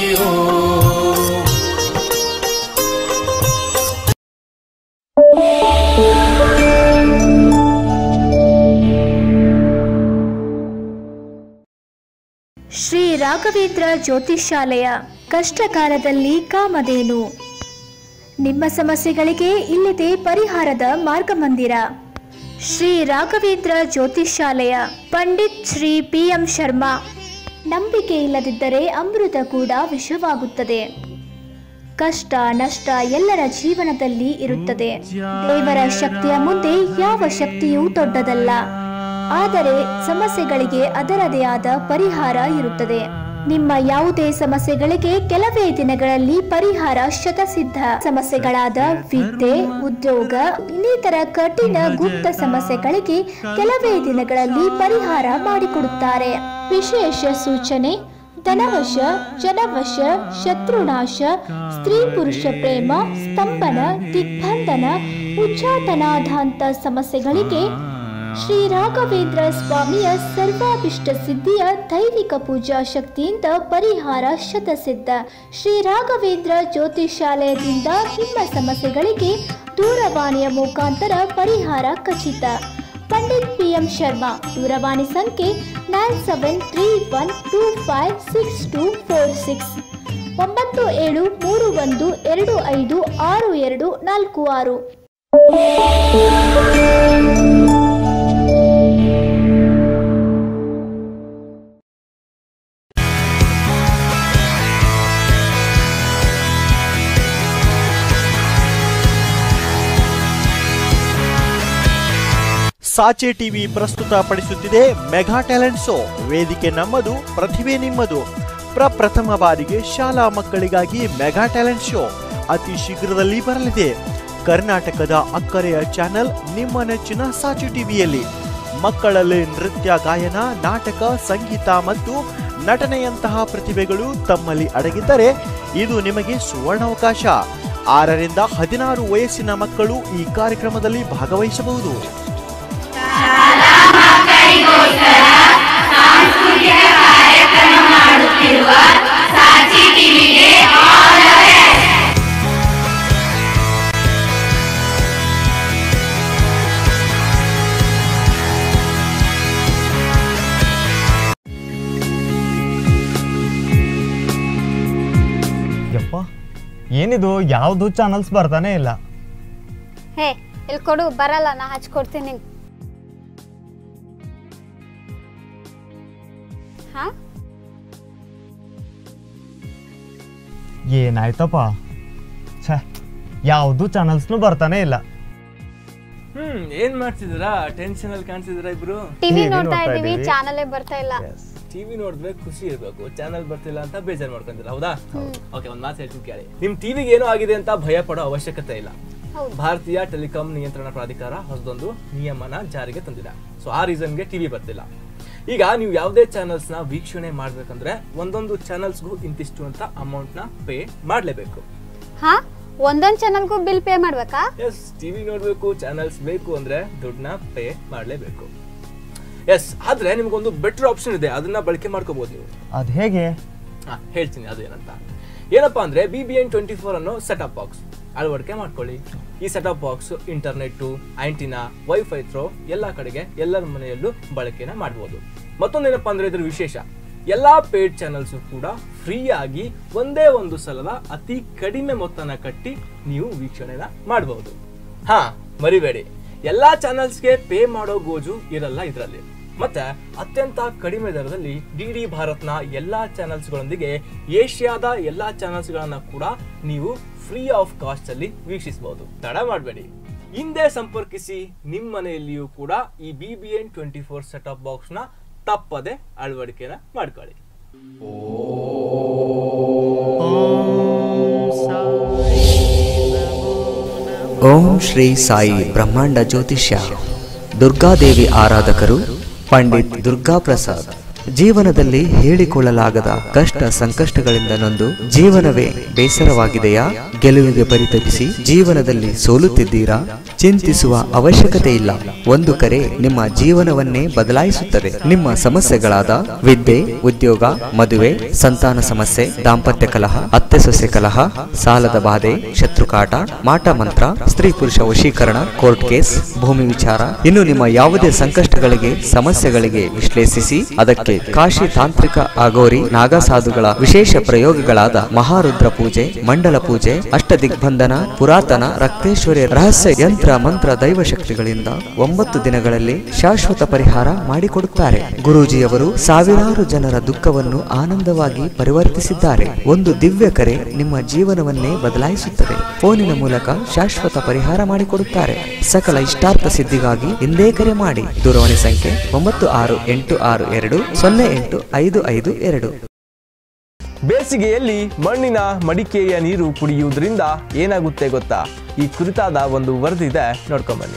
ಶ್ರೀ ರಾಘವೇಂದ್ರ ಜ್ಯೋತಿಷ್ಯಾಲಯ ಕಷ್ಟಕಾಲದಲ್ಲಿ ಕಾಮಧೇನು ನಿಮ್ಮ ಸಮಸ್ಯೆಗಳಿಗೆ ಇಲ್ಲಿದೆ ಪರಿಹಾರದ ಮಾರ್ಗಮಂದಿರ ಶ್ರೀ ರಾಘವೇಂದ್ರ ಜ್ಯೋತಿಷ್ಯಾಲಯ ಪಂಡಿತ್ ಶ್ರೀ ಪಿ ಎಂ ಶರ್ಮಾ ನಂಬಿಕೆ ಇಲ್ಲದಿದ್ದರೆ ಅಮೃತ ಕೂಡ ವಿಷವಾಗುತ್ತದೆ ಕಷ್ಟ ನಷ್ಟ ಎಲ್ಲರ ಜೀವನದಲ್ಲಿ ಇರುತ್ತದೆ ದೇವರ ಶಕ್ತಿಯ ಮುಂದೆ ಯಾವ ಶಕ್ತಿಯೂ ದೊಡ್ಡದಲ್ಲ ಆದರೆ ಸಮಸ್ಯೆಗಳಿಗೆ ಅದರದೇ ಆದ ಪರಿಹಾರ ಇರುತ್ತದೆ ನಿಮ್ಮ ಯಾವುದೇ ಸಮಸ್ಯೆಗಳಿಗೆ ಕೆಲವೇ ದಿನಗಳಲ್ಲಿ ಪರಿಹಾರ ಶತಸಿದ್ಧ ಸಮಸ್ಯೆಗಳಾದ ವಿದ್ಯೆ ಉದ್ಯೋಗ ಇನ್ನಿತರ ಕಠಿಣ ಗುಪ್ತ ಸಮಸ್ಯೆಗಳಿಗೆ ಕೆಲವೇ ದಿನಗಳಲ್ಲಿ ಪರಿಹಾರ ಮಾಡಿಕೊಡುತ್ತಾರೆ ವಿಶೇಷ ಸೂಚನೆ ಧನವಶ ಜನವಶ ಶತ್ರುನಾಶ ಸ್ತ್ರೀ ಪುರುಷ ಪ್ರೇಮ ಸ್ತಂಭನ ದಿಗ್ಬಂಧನ ಉಚ್ಚಾಟನಾಧಾಂತ ಸಮಸ್ಯೆಗಳಿಗೆ ಶ್ರೀ ರಾಘವೇಂದ್ರ ಸ್ವಾಮಿಯ ಸರ್ವಾಭಿಷ್ಟ ಸಿದ್ಧಿಯ ದೈವಿಕ ಪೂಜಾ ಶಕ್ತಿಯಿಂದ ಪರಿಹಾರ ಶತಸಿದ್ಧ ಶ್ರೀ ರಾಘವೇಂದ್ರ ಜ್ಯೋತಿಷಾಲಯದಿಂದ ನಿಮ್ಮ ಸಮಸ್ಯೆಗಳಿಗೆ ದೂರವಾಣಿಯ ಮುಖಾಂತರ ಪರಿಹಾರ ಖಚಿತ ಪಂಡಿತ್ ಪಿ ಎಂ ಶರ್ಮಾ ದೂರವಾಣಿ ಸಂಖ್ಯೆ nine seven three one two five six two four six ಒಂಬತ್ತು ಏಳು ಮೂರು ಒಂದು ಎರಡು ಐದು ಆರು ಎರಡು ನಾಲ್ಕು ಆರು ಸಾಚೆ ಟಿವಿ ಪ್ರಸ್ತುತ ಪಡಿಸುತ್ತಿದೆ ಮೆಗಾ ಟ್ಯಾಲೆಂಟ್ ಶೋ ವೇದಿಕೆ ನಮ್ಮದು ಪ್ರತಿಭೆ ನಿಮ್ಮದು ಪ್ರಪ್ರಥಮ ಬಾರಿಗೆ ಶಾಲಾ ಮಕ್ಕಳಿಗಾಗಿ ಮೆಗಾ ಟ್ಯಾಲೆಂಟ್ ಶೋ ಅತಿ ಶೀಘ್ರದಲ್ಲಿ ಬರಲಿದೆ ಕರ್ನಾಟಕದ ಅಕ್ಕರೆಯ ಚಾನೆಲ್ ನಿಮ್ಮ ನೆಚ್ಚಿನ ಸಾಚೆ ಟಿವಿಯಲ್ಲಿ ಮಕ್ಕಳಲ್ಲಿ ನೃತ್ಯ ಗಾಯನ ನಾಟಕ ಸಂಗೀತ ಮತ್ತು ನಟನೆಯಂತಹ ಪ್ರತಿಭೆಗಳು ತಮ್ಮಲ್ಲಿ ಅಡಗಿದ್ದರೆ ಇದು ನಿಮಗೆ ಸುವರ್ಣಾವಕಾಶ ಆರರಿಂದ ಹದಿನಾರು ವಯಸ್ಸಿನ ಮಕ್ಕಳು ಈ ಕಾರ್ಯಕ್ರಮದಲ್ಲಿ ಭಾಗವಹಿಸಬಹುದು ಯಪ್ಪ ಏನಿದು ಯಾವುದು ಚಾನಲ್ಸ್ ಬರ್ತಾನೆ ಇಲ್ಲ ಹೇ ಇಲ್ಲಿ ಕೊಡು ಬರಲ್ಲ ನಾ ಹಚ್ಕೊಡ್ತೀನಿ ನಿಂಗೆ ಹಾ ಏನಾಯ್ತಪ್ಪ ಛೇ ಯಾವುದು ಚಾನಲ್ಸ್ನು ಬರ್ತಾನೆ ಇಲ್ಲ ಹ್ಮ್ ಏನ್ ಮಾಡ್ತಿದ್ದೀರಾ ಟೆನ್ಷನ್ ಅಲ್ಲಿ ಕಾಣಿಸಿದಿರಾ ಇಬ್ರು ಟಿವಿ ನೋಡ್ತಾ ಇದೀವಿ ಚಾನಲೇ ಬರ್ತಾ ಇಲ್ಲ ಟಿವಿ ನೋಡಿದ್ರೆ ಖುಷಿ ಇರ್ಬೇಕು ಚಾನಲ್ ಬರ್ತಿಲ್ಲ ಅಂತ ಬೇಜಾರ್ ಮಾಡ್ಕೊಂತೀರ ಹೌದಾ ಓಕೆ ಒಂದ್ ಮಾತು ಹೇಳ್ತೀನಿ ಕೇಳಿ ನಿಮ್ ಟಿವಿಗೆ ಏನೋ ಆಗಿದೆ ಅಂತ ಭಯ ಪಡೋ ಅವಶ್ಯಕತೆ ಇಲ್ಲ ಹೌದು. ಭಾರತೀಯ ಟೆಲಿಕಾಂ ನಿಯಂತ್ರಣ ಪ್ರಾಧಿಕಾರ ಹೊಸದೊಂದು ನಿಯಮನ ಜಾರಿಗೆ ತಂದಿದೆ ಸೊ ಆ ರೀಸನ್ಗೆ ಟಿವಿ ಬರ್ತಿಲ್ಲ ಈಗ ನೀವು ಯಾವುದೇ ಚಾನಲ್ಸ್ ನ ವೀಕ್ಷಣೆ ಮಾಡ್ಬೇಕಂದ್ರೆ ಒಂದೊಂದು ಚಾನಲ್ಸ್ಗೂ ಇಂತಿಷ್ಟು ಅಂತ ಅಮೌಂಟ್ ನ ಪೇ ಮಾಡ್ಲೇಬೇಕು ಹಾ ಒಂದೊಂದ್ ಚಾನಲ್ಗೂ ಬಿಲ್ ಪೇ ಮಾಡ್ಬೇಕಾ ಎಸ್ ಟಿವಿ ನೋಡ್ಬೇಕು ಚಾನಲ್ಸ್ ಬೇಕು ಅಂದ್ರೆ ದುಡ್ಡನ್ನ ಪೇ ಮಾಡ್ಲೇಬೇಕು ಎಸ್ ಆದ್ರೆ ನಿಮ್ಗೊಂದು ಬೆಟರ್ ಆಪ್ಷನ್ ಇದೆ ಅದನ್ನ ಬಳಕೆ ಮಾಡ್ಕೋಬಹುದು ನೀವು ಅದು ಹೇಗೆ ಹಾ, ಹೇಳ್ತೀನಿ ಅದು ಏನಂತ ಏನಪ್ಪಾ ಅಂದ್ರೆ B B N twenty four ಅನ್ನೋ ಸೆಟಪ್ ಬಾಕ್ಸ್ ಅಳವಡಿಕೆ ಮಾಡ್ಕೊಳ್ಳಿ ಈ setup box internet antenna wifi through ಎಲ್ಲಾ ಕಡೆಗೆ ಎಲ್ಲರ ಮನೆಯಲ್ಲೂ ಬಳಕೆನ ಮಾಡಬಹುದು ಮತ್ತೊಂದೇನಪ್ಪಾ ಅಂದ್ರೆ ಇದ್ರ ವಿಶೇಷ ಎಲ್ಲಾ ಪೇಡ್ ಚಾನಲ್ಸ್ ಕೂಡ ಫ್ರೀ ಆಗಿ ಒಂದೇ ಒಂದು ಸಲದ ಅತಿ ಕಡಿಮೆ ಮೊತ್ತನ ಕಟ್ಟಿ ನೀವು ವೀಕ್ಷಣೆನ ಮಾಡಬಹುದು ಹಾ ಮರಿಬೇಡಿ ಎಲ್ಲಾ ಚಾನಲ್ಸ್ಗೆ ಪೇ ಮಾಡೋ ಗೋಜು ಇರಲ್ಲ ಇದರಲ್ಲಿ ಮತ್ತೆ ಅತ್ಯಂತ ಕಡಿಮೆ ದರದಲ್ಲಿ ಡಿ ಡಿ ಭಾರತ್ನ ಎಲ್ಲಾ ಚಾನಲ್ಸ್ಗಳೊಂದಿಗೆ ಏಷ್ಯಾದ ಎಲ್ಲಾ ಚಾನಲ್ಸ್ಗಳನ್ನ ಕೂಡ ನೀವು ಫ್ರೀ ಆಫ್ ಕಾಸ್ಟ್ ಅಲ್ಲಿ ವೀಕ್ಷಿಸಬಹುದು ತಡ ಮಾಡಬೇಡಿ ಹಿಂದೆ ಸಂಪರ್ಕಿಸಿ ನಿಮ್ಮ ಮನೆಯಲ್ಲಿಯೂ ಕೂಡ ಈ B B N twenty four setup box ನ ತಪ್ಪದೆ ಅಳವಡಿಕೆನ ಮಾಡ್ಕೊಳ್ಳಿ ಓಂ ಶ್ರೀ ಸಾಯಿ ಬ್ರಹ್ಮಾಂಡ ಜ್ಯೋತಿಷ್ಯ ದುರ್ಗಾದೇವಿ ಆರಾಧಕರು ಪಂಡಿತ್ ದುರ್ಗಾ ಪ್ರಸಾದ್ ಜೀವನದಲ್ಲಿ ಹೇಳಿಕೊಳ್ಳಲಾಗದ ಕಷ್ಟ ಸಂಕಷ್ಟಗಳಿಂದ ನೊಂದು ಜೀವನವೇ ಬೇಸರವಾಗಿದೆಯಾ ಗೆಲುವಿಗೆ ಪರಿತಪಿಸಿ ಜೀವನದಲ್ಲಿ ಸೋಲುತ್ತಿದ್ದೀರಾ ಚಿಂತಿಸುವ ಅವಶ್ಯಕತೆ ಇಲ್ಲ ಒಂದು ಕರೆ ನಿಮ್ಮ ಜೀವನವನ್ನೇ ಬದಲಾಯಿಸುತ್ತದೆ ನಿಮ್ಮ ಸಮಸ್ಯೆಗಳಾದ ವಿದ್ಯೆ ಉದ್ಯೋಗ ಮದುವೆ ಸಂತಾನ ಸಮಸ್ಯೆ ದಾಂಪತ್ಯ ಕಲಹ ಅತ್ತೆ ಸೊಸೆ ಕಲಹ ಸಾಲದ ಬಾಧೆ ಶತ್ರುಕಾಟ ಮಾಟ ಮಂತ್ರ ಸ್ತ್ರೀ ಪುರುಷ ವಶೀಕರಣ ಕೋರ್ಟ್ ಕೇಸ್ ಭೂಮಿ ವಿಚಾರ ಇನ್ನು ನಿಮ್ಮ ಯಾವುದೇ ಸಂಕಷ್ಟಗಳಿಗೆ ಸಮಸ್ಯೆಗಳಿಗೆ ವಿಶ್ಲೇಷಿಸಿ ಅದಕ್ಕೆ ಕಾಶಿ ತಾಂತ್ರಿಕ ಅಗೋರಿ ನಾಗಸಾಧುಗಳ ವಿಶೇಷ ಪ್ರಯೋಗಗಳಾದ ಮಹಾರುದ್ರ ಪೂಜೆ ಮಂಡಲ ಪೂಜೆ ಅಷ್ಟದಿಗ್ಬಂಧನ ಪುರಾತನ ರಕ್ತೇಶ್ವರಿ ರಹಸ್ಯ ಯಂತ್ರ ಮಂತ್ರ ದೈವ ಶಕ್ತಿಗಳಿಂದ ಒಂಬತ್ತು ದಿನಗಳಲ್ಲಿ ಶಾಶ್ವತ ಪರಿಹಾರ ಮಾಡಿಕೊಡುತ್ತಾರೆ ಗುರೂಜಿಯವರು ಸಾವಿರಾರು ಜನರ ದುಃಖವನ್ನು ಆನಂದವಾಗಿ ಪರಿವರ್ತಿಸಿದ್ದಾರೆ ಒಂದು ದಿವ್ಯ ಕರೆ ನಿಮ್ಮ ಜೀವನವನ್ನೇ ಬದಲಾಯಿಸುತ್ತದೆ ಫೋನಿನ ಮೂಲಕ ಶಾಶ್ವತ ಪರಿಹಾರ ಮಾಡಿಕೊಡುತ್ತಾರೆ ಸಕಲ ಇಷ್ಟಾರ್ಥ ಸಿದ್ಧಿಗಾಗಿ ಹಿಂದೆ ಕರೆ ಮಾಡಿ ದೂರವಾಣಿ ಸಂಖ್ಯೆ ಒಂಬತ್ತು ಆರು ಎಂಟು ಆರು ಎರಡು ಸೊನ್ನೆ ಎಂಟು ಐದು ಐದು ಎರಡು ಬೇಸಿಗೆಯಲ್ಲಿ ಮಣ್ಣಿನ ಮಡಿಕೆಯ ನೀರು ಕುಡಿಯುವುದರಿಂದ ಏನಾಗುತ್ತೆ ಗೊತ್ತಾ ಈ ಕುರಿತಾದ ಒಂದು ವರದಿ ಇದೆ ನೋಡ್ಕೊಂಬನ್ನಿ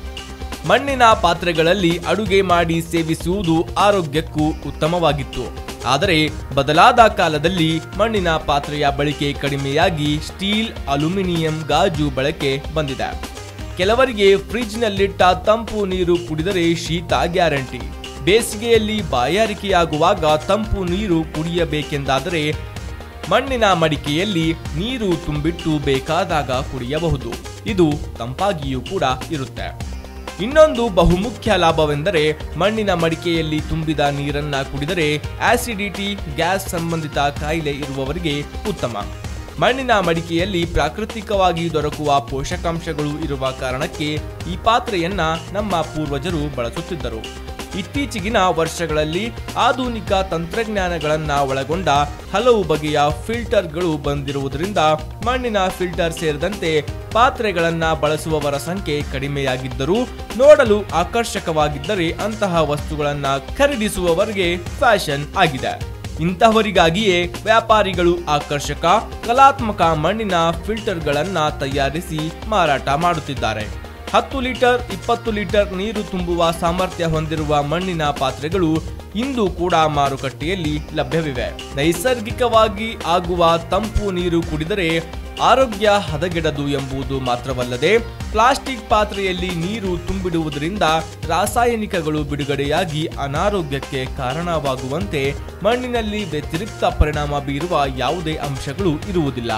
ಮಣ್ಣಿನ ಪಾತ್ರೆಗಳಲ್ಲಿ ಅಡುಗೆ ಮಾಡಿ ಸೇವಿಸುವುದು ಆರೋಗ್ಯಕ್ಕೂ ಉತ್ತಮವಾಗಿತ್ತು ಆದರೆ ಬದಲಾದ ಕಾಲದಲ್ಲಿ ಮಣ್ಣಿನ ಪಾತ್ರೆಯ ಬಳಕೆ ಕಡಿಮೆಯಾಗಿ ಸ್ಟೀಲ್ ಅಲ್ಯೂಮಿನಿಯಂ ಗಾಜು ಬಳಕೆ ಬಂದಿದೆ ಕೆಲವರಿಗೆ ಫ್ರಿಡ್ಜ್ನಲ್ಲಿಟ್ಟ ತಂಪು ನೀರು ಕುಡಿದರೆ ಶೀತ ಗ್ಯಾರಂಟಿ ಬೇಸಿಗೆಯಲ್ಲಿ ಬಾಯಾರಿಕೆಯಾಗುವಾಗ ತಂಪು ನೀರು ಕುಡಿಯಬೇಕೆಂದಾದರೆ ಮಣ್ಣಿನ ಮಡಿಕೆಯಲ್ಲಿ ನೀರು ತುಂಬಿಟ್ಟು ಬೇಕಾದಾಗ ಕುಡಿಯಬಹುದು ಇದು ತಂಪಾಗಿಯೂ ಕೂಡ ಇರುತ್ತೆ ಇನ್ನೊಂದು ಬಹುಮುಖ್ಯ ಲಾಭವೆಂದರೆ ಮಣ್ಣಿನ ಮಡಿಕೆಯಲ್ಲಿ ತುಂಬಿದ ನೀರನ್ನ ಕುಡಿದರೆ ಆಸಿಡಿಟಿ ಗ್ಯಾಸ್ ಸಂಬಂಧಿತ ಕಾಯಿಲೆ ಇರುವವರಿಗೆ ಉತ್ತಮ ಮಣ್ಣಿನ ಮಡಿಕೆಯಲ್ಲಿ ಪ್ರಾಕೃತಿಕವಾಗಿ ದೊರಕುವ ಪೋಷಕಾಂಶಗಳು ಇರುವ ಕಾರಣಕ್ಕೆ ಈ ಪಾತ್ರೆಯನ್ನ ನಮ್ಮ ಪೂರ್ವಜರು ಬಳಸುತ್ತಿದ್ದರು ಇತ್ತೀಚೆಗಿನ ವರ್ಷಗಳಲ್ಲಿ ಆಧುನಿಕ ತಂತ್ರಜ್ಞಾನಗಳನ್ನ ಒಳಗೊಂಡ ಹಲವು ಬಗೆಯ ಫಿಲ್ಟರ್ಗಳು ಬಂದಿರುವುದರಿಂದ ಮಣ್ಣಿನ ಫಿಲ್ಟರ್ ಸೇರಿದಂತೆ ಪಾತ್ರೆಗಳನ್ನ ಬಳಸುವವರ ಸಂಖ್ಯೆ ಕಡಿಮೆಯಾಗಿದ್ದರೂ ನೋಡಲು ಆಕರ್ಷಕವಾಗಿದ್ದರೆ ಅಂತಹ ವಸ್ತುಗಳನ್ನ ಖರೀದಿಸುವವರಿಗೆ ಫ್ಯಾಷನ್ ಆಗಿದೆ ಇಂತಹವರಿಗಾಗಿಯೇ ವ್ಯಾಪಾರಿಗಳು ಆಕರ್ಷಕ ಕಲಾತ್ಮಕ ಮಣ್ಣಿನ ಫಿಲ್ಟರ್ಗಳನ್ನ ತಯಾರಿಸಿ ಮಾರಾಟ ಮಾಡುತ್ತಿದ್ದಾರೆ ಹತ್ತು ಲೀಟರ್ ಇಪ್ಪತ್ತು ಲೀಟರ್ ನೀರು ತುಂಬುವ ಸಾಮರ್ಥ್ಯ ಹೊಂದಿರುವ ಮಣ್ಣಿನ ಪಾತ್ರೆಗಳು ಇಂದು ಕೂಡ ಮಾರುಕಟ್ಟೆಯಲ್ಲಿ ಲಭ್ಯವಿವೆ ನೈಸರ್ಗಿಕವಾಗಿ ಆಗುವ ತಂಪು ನೀರು ಕುಡಿದರೆ ಆರೋಗ್ಯ ಹದಗೆಡದು ಎಂಬುದು ಮಾತ್ರವಲ್ಲದೆ ಪ್ಲಾಸ್ಟಿಕ್ ಪಾತ್ರೆಯಲ್ಲಿ ನೀರು ತುಂಬಿಡುವುದರಿಂದ ರಾಸಾಯನಿಕಗಳು ಬಿಡುಗಡೆಯಾಗಿ ಅನಾರೋಗ್ಯಕ್ಕೆ ಕಾರಣವಾಗುವಂತೆ ಮಣ್ಣಿನಲ್ಲಿ ವ್ಯತಿರಿಕ್ತ ಪರಿಣಾಮ ಬೀರುವ ಯಾವುದೇ ಅಂಶಗಳು ಇರುವುದಿಲ್ಲ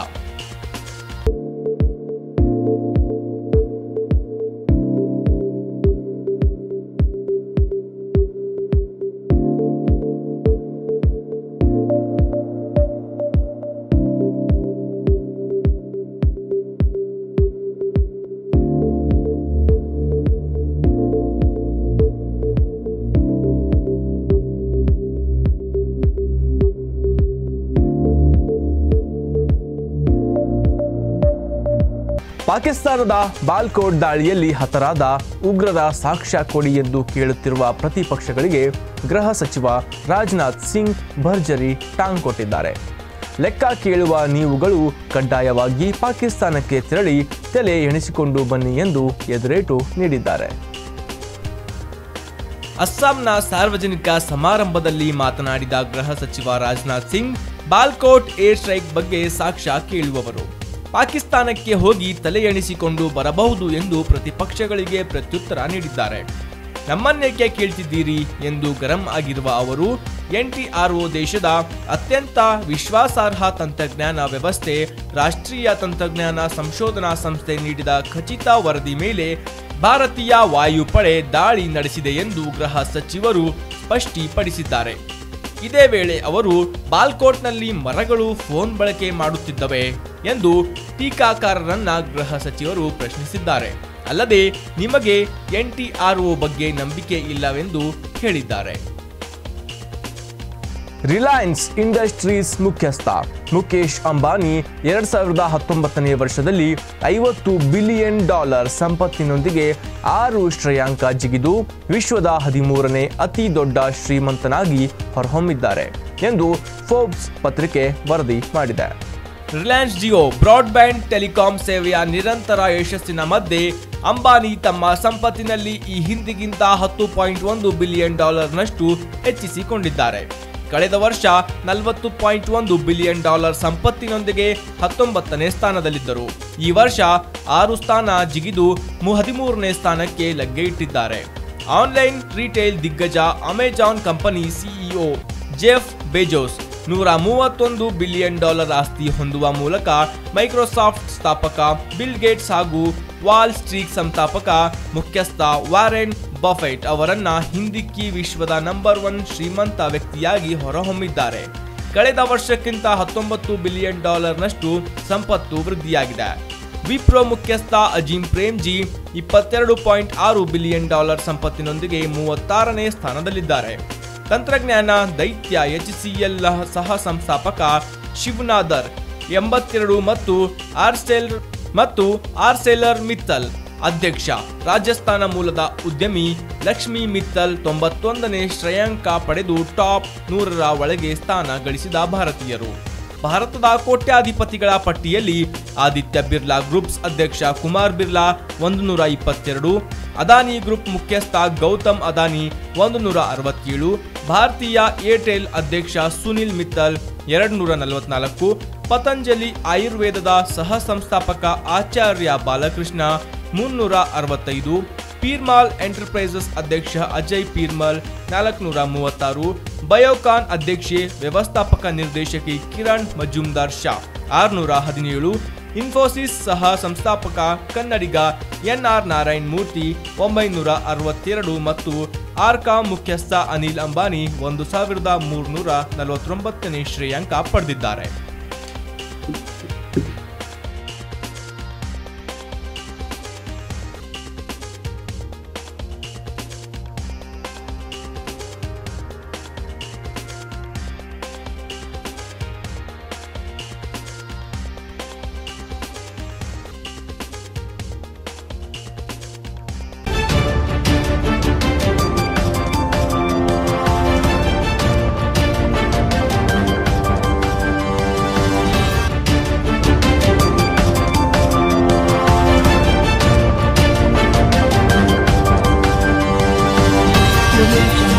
ಪಾಕಿಸ್ತಾನದ ಬಾಲ್ಕೋಟ್ ದಾಳಿಯಲ್ಲಿ ಹತರಾದ ಉಗ್ರರ ಸಾಕ್ಷ್ಯ ಕೊಡಿ ಎಂದು ಕೇಳುತ್ತಿರುವ ಪ್ರತಿಪಕ್ಷಗಳಿಗೆ ಗೃಹ ಸಚಿವ ರಾಜನಾಥ್ ಸಿಂಗ್ ಭರ್ಜರಿ ಟಾಂಗ್ ಕೊಟ್ಟಿದ್ದಾರೆ ಲೆಕ್ಕ ಕೇಳುವ ನೀವುಗಳು ಕಡ್ಡಾಯವಾಗಿ ಪಾಕಿಸ್ತಾನಕ್ಕೆ ತೆರಳಿ ತಲೆ ಎಣಿಸಿಕೊಂಡು ಬನ್ನಿ ಎಂದು ಎದುರೇಟು ನೀಡಿದ್ದಾರೆ ಅಸ್ಸಾಂನ ಸಾರ್ವಜನಿಕ ಸಮಾರಂಭದಲ್ಲಿ ಮಾತನಾಡಿದ ಗೃಹ ಸಚಿವ ರಾಜನಾಥ್ ಸಿಂಗ್ ಬಾಲ್ಕೋಟ್ ಏರ್ ಸ್ಟ್ರೈಕ್ ಬಗ್ಗೆ ಸಾಕ್ಷ್ಯ ಕೇಳುವವರು ಪಾಕಿಸ್ತಾನಕ್ಕೆ ಹೋಗಿ ತಲೆ ಎಣಿಸಿಕೊಂಡು ಬರಬಹುದು ಎಂದು ಪ್ರತಿಪಕ್ಷಗಳಿಗೆ ಪ್ರತ್ಯುತ್ತರ ನೀಡಿದ್ದಾರೆ ನಮ್ಮನ್ನೇಕೆ ಕೇಳ್ತಿದ್ದೀರಿ ಎಂದು ಗರಂ ಆಗಿರುವ ಅವರು ಎನ್ಟಿಆರ್ಒ ದೇಶದ ಅತ್ಯಂತ ವಿಶ್ವಾಸಾರ್ಹ ತಂತ್ರಜ್ಞಾನ ವ್ಯವಸ್ಥೆ ರಾಷ್ಟ್ರೀಯ ತಂತ್ರಜ್ಞಾನ ಸಂಶೋಧನಾ ಸಂಸ್ಥೆ ನೀಡಿದ ಖಚಿತ ವರದಿ ಮೇಲೆ ಭಾರತೀಯ ವಾಯುಪಡೆ ದಾಳಿ ನಡೆಸಿದೆ ಎಂದು ಗೃಹ ಸಚಿವರು ಸ್ಪಷ್ಟೀಪಡಿಸಿದ್ದಾರೆ ಇದೇ ವೇಳೆ ಅವರು ಬಾಲ್ಕೋಟ್ನಲ್ಲಿ ಮರಗಳು ಫೋನ್ ಬಳಕೆ ಮಾಡುತ್ತಿದ್ದವೆ ಎಂದು ಟೀಕಾಕಾರರನ್ನ ಗೃಹ ಸಚಿವರು ಪ್ರಶ್ನಿಸಿದ್ದಾರೆ ಅಲ್ಲದೆ ನಿಮಗೆ ಎನ್ಟಿಆರ್ಒ ಬಗ್ಗೆ ನಂಬಿಕೆ ಇಲ್ಲವೆಂದು ಹೇಳಿದ್ದಾರೆ ರಿಲಯನ್ಸ್ ಇಂಡಸ್ಟ್ರೀಸ್ ಮುಖ್ಯಸ್ಥ ಮುಖೇಶ್ ಅಂಬಾನಿ ಎರಡ್ ಸಾವಿರದ ಹತ್ತೊಂಬತ್ತನೇ ವರ್ಷದಲ್ಲಿ ಐವತ್ತು ಬಿಲಿಯನ್ ಡಾಲರ್ ಸಂಪತ್ತಿನೊಂದಿಗೆ ಆರು ಶ್ರೇಯಾಂಕ ಜಿಗಿದು ವಿಶ್ವದ ಹದಿಮೂರನೇ ಅತಿ ದೊಡ್ಡ ಶ್ರೀಮಂತನಾಗಿ ಹೊರಹೊಮ್ಮಿದ್ದಾರೆ ಎಂದು ಫೋರ್ಬ್ಸ್ ಪತ್ರಿಕೆ ವರದಿ ಮಾಡಿದೆ ರಿಲಯನ್ಸ್ ಜಿಯೋ ಬ್ರಾಡ್ಬ್ಯಾಂಡ್ ಟೆಲಿಕಾಂ ಸೇವೆಯ ನಿರಂತರ ಯಶಸ್ಸಿನ ಮಧ್ಯೆ ಅಂಬಾನಿ ತಮ್ಮ ಸಂಪತ್ತಿನಲ್ಲಿ ಈ ಹಿಂದಿಗಿಂತ ಹತ್ತು ಪಾಯಿಂಟ್ ಒಂದು ಬಿಲಿಯನ್ ಡಾಲರ್ನಷ್ಟು ಹೆಚ್ಚಿಸಿಕೊಂಡಿದ್ದಾರೆ ಕಳೆದ ವರ್ಷ ನಲವತ್ತು ಪಾಯಿಂಟ್ ಒಂದು ಬಿಲಿಯನ್ ಡಾಲರ್ ಸಂಪತ್ತಿನೊಂದಿಗೆ ಹತ್ತೊಂಬತ್ತನೇ ಸ್ಥಾನದಲ್ಲಿದ್ದರು ಈ ವರ್ಷ ಆರು ಸ್ಥಾನ ಜಿಗಿದು ಮು- ಹದಿಮೂರನೇ ಸ್ಥಾನಕ್ಕೆ ಲಗ್ಗೆ ಇಟ್ಟಿದ್ದಾರೆ ಆನ್ಲೈನ್ ರಿಟೇಲ್ ದಿಗ್ಗಜ Amazon company CEO Jeff Bezos ನೂರ ಮೂವತ್ತೊಂದು ಬಿಲಿಯನ್ ಡಾಲರ್ ಆಸ್ತಿ ಹೊಂದುವ ಮೂಲಕ ಮೈಕ್ರೋಸಾಫ್ಟ್ ಸ್ಥಾಪಕ ಬಿಲ್ ಗೇಟ್ಸ್ ಹಾಗೂ ವಾಲ್ ಸ್ಟ್ರೀಟ್ ಸಂಸ್ಥಾಪಕ ಮುಖ್ಯಸ್ಥ ವಾರೆನ್ ಬಫೆಟ್ ಅವರನ್ನ ಹಿಂದಿಕ್ಕಿ ವಿಶ್ವದ ನಂಬರ್ ಒನ್ ಶ್ರೀಮಂತ ವ್ಯಕ್ತಿಯಾಗಿ ಹೊರಹೊಮ್ಮಿದ್ದಾರೆ ಕಳೆದ ವರ್ಷಕ್ಕಿಂತ ಹತ್ತೊಂಬತ್ತು ಬಿಲಿಯನ್ ಡಾಲರ್ನಷ್ಟು ಸಂಪತ್ತು ವೃದ್ಧಿಯಾಗಿದೆ ವಿಪ್ರೋ ಮುಖ್ಯಸ್ಥ ಅಜೀಂ ಪ್ರೇಮ್ಜಿ ಇಪ್ಪತ್ತೆರಡು ಪಾಯಿಂಟ್ ಆರು ಬಿಲಿಯನ್ ಡಾಲರ್ ಸಂಪತ್ತಿನೊಂದಿಗೆ ಮೂವತ್ತಾರನೇ ಸ್ಥಾನದಲ್ಲಿದ್ದಾರೆ ತಂತ್ರಜ್ಞಾನ ದೈತ್ಯ ಎಚ್ ಸಿ ಎಲ್ ಸಹ ಸಂಸ್ಥಾಪಕ ಶಿವನಾದರ್ ಎಂಬತ್ತೆರಡು ಮತ್ತು ಆರ್ಸೆಲ್ ಮತ್ತು ಆರ್ಸೆಲರ್ ಮಿತ್ತಲ್ ಅಧ್ಯಕ್ಷ ರಾಜಸ್ಥಾನ ಮೂಲದ ಉದ್ಯಮಿ ಲಕ್ಷ್ಮಿ ಮಿತ್ತಲ್ ತೊಂಬತ್ತೊಂದನೇ ಶ್ರೇಯಾಂಕ ಪಡೆದು ಟಾಪ್ ನೂರರ ಒಳಗೆ ಸ್ಥಾನ ಗಳಿಸಿದ ಭಾರತೀಯರು ಭಾರತದ ಕೋಟ್ಯಾಧಿಪತಿಗಳ ಪಟ್ಟಿಯಲ್ಲಿ ಆದಿತ್ಯ ಬಿರ್ಲಾ ಗ್ರೂಪ್ಸ್ ಅಧ್ಯಕ್ಷ ಕುಮಾರ್ ಬಿರ್ಲಾ ಒಂದು ನೂರ ಇಪ್ಪತ್ತೆರಡು ಅದಾನಿ ಗ್ರೂಪ್ ಮುಖ್ಯಸ್ಥ ಗೌತಮ್ ಅದಾನಿ ಒಂದು ನೂರ ಅರವತ್ತೇಳು ಭಾರತೀಯ ಏರ್ಟೆಲ್ ಅಧ್ಯಕ್ಷ ಸುನಿಲ್ ಮಿತ್ತಲ್ ಎರಡು ನೂರ ನಲವತ್ನಾಲ್ಕು ಪತಂಜಲಿ ಆಯುರ್ವೇದದ ಸಹ ಸಂಸ್ಥಾಪಕ ಆಚಾರ್ಯ ಬಾಲಕೃಷ್ಣ ಮುನ್ನೂರ ಅರವತ್ತೈದು ಪೀರ್ಮಾಲ್ ಎಂಟರ್ಪ್ರೈಸಸ್ ಅಧ್ಯಕ್ಷ ಅಜಯ್ ಪೀರ್ಮಲ್ ನಾಲ್ಕುನೂರ ಮೂವತ್ತಾರು ಬಯೋಕಾನ್ ಅಧ್ಯಕ್ಷೆ ವ್ಯವಸ್ಥಾಪಕ ನಿರ್ದೇಶಕಿ ಕಿರಣ್ ಮಜುಮ್ದಾರ್ ಶಾ ಆರುನೂರ ಹದಿನೇಳು ಇನ್ಫೋಸಿಸ್ ಸಹ ಸಂಸ್ಥಾಪಕ ಕನ್ನಡಿಗ ಎನ್ಆರ್ ನಾರಾಯಣ್ ಮೂರ್ತಿ ಒಂಬೈನೂರ ಅರವತ್ತೆರಡು ಮತ್ತು ಆರ್ಕಾ ಮುಖ್ಯಸ್ಥ ಅನಿಲ್ ಅಂಬಾನಿ ಒಂದು ಸಾವಿರದ ಮೂರ್ನೂರ ನಲವತ್ತೊಂಬತ್ತನೇ ಶ್ರೇಯಾಂಕ ಪಡೆದಿದ್ದಾರೆ Audio Jungle.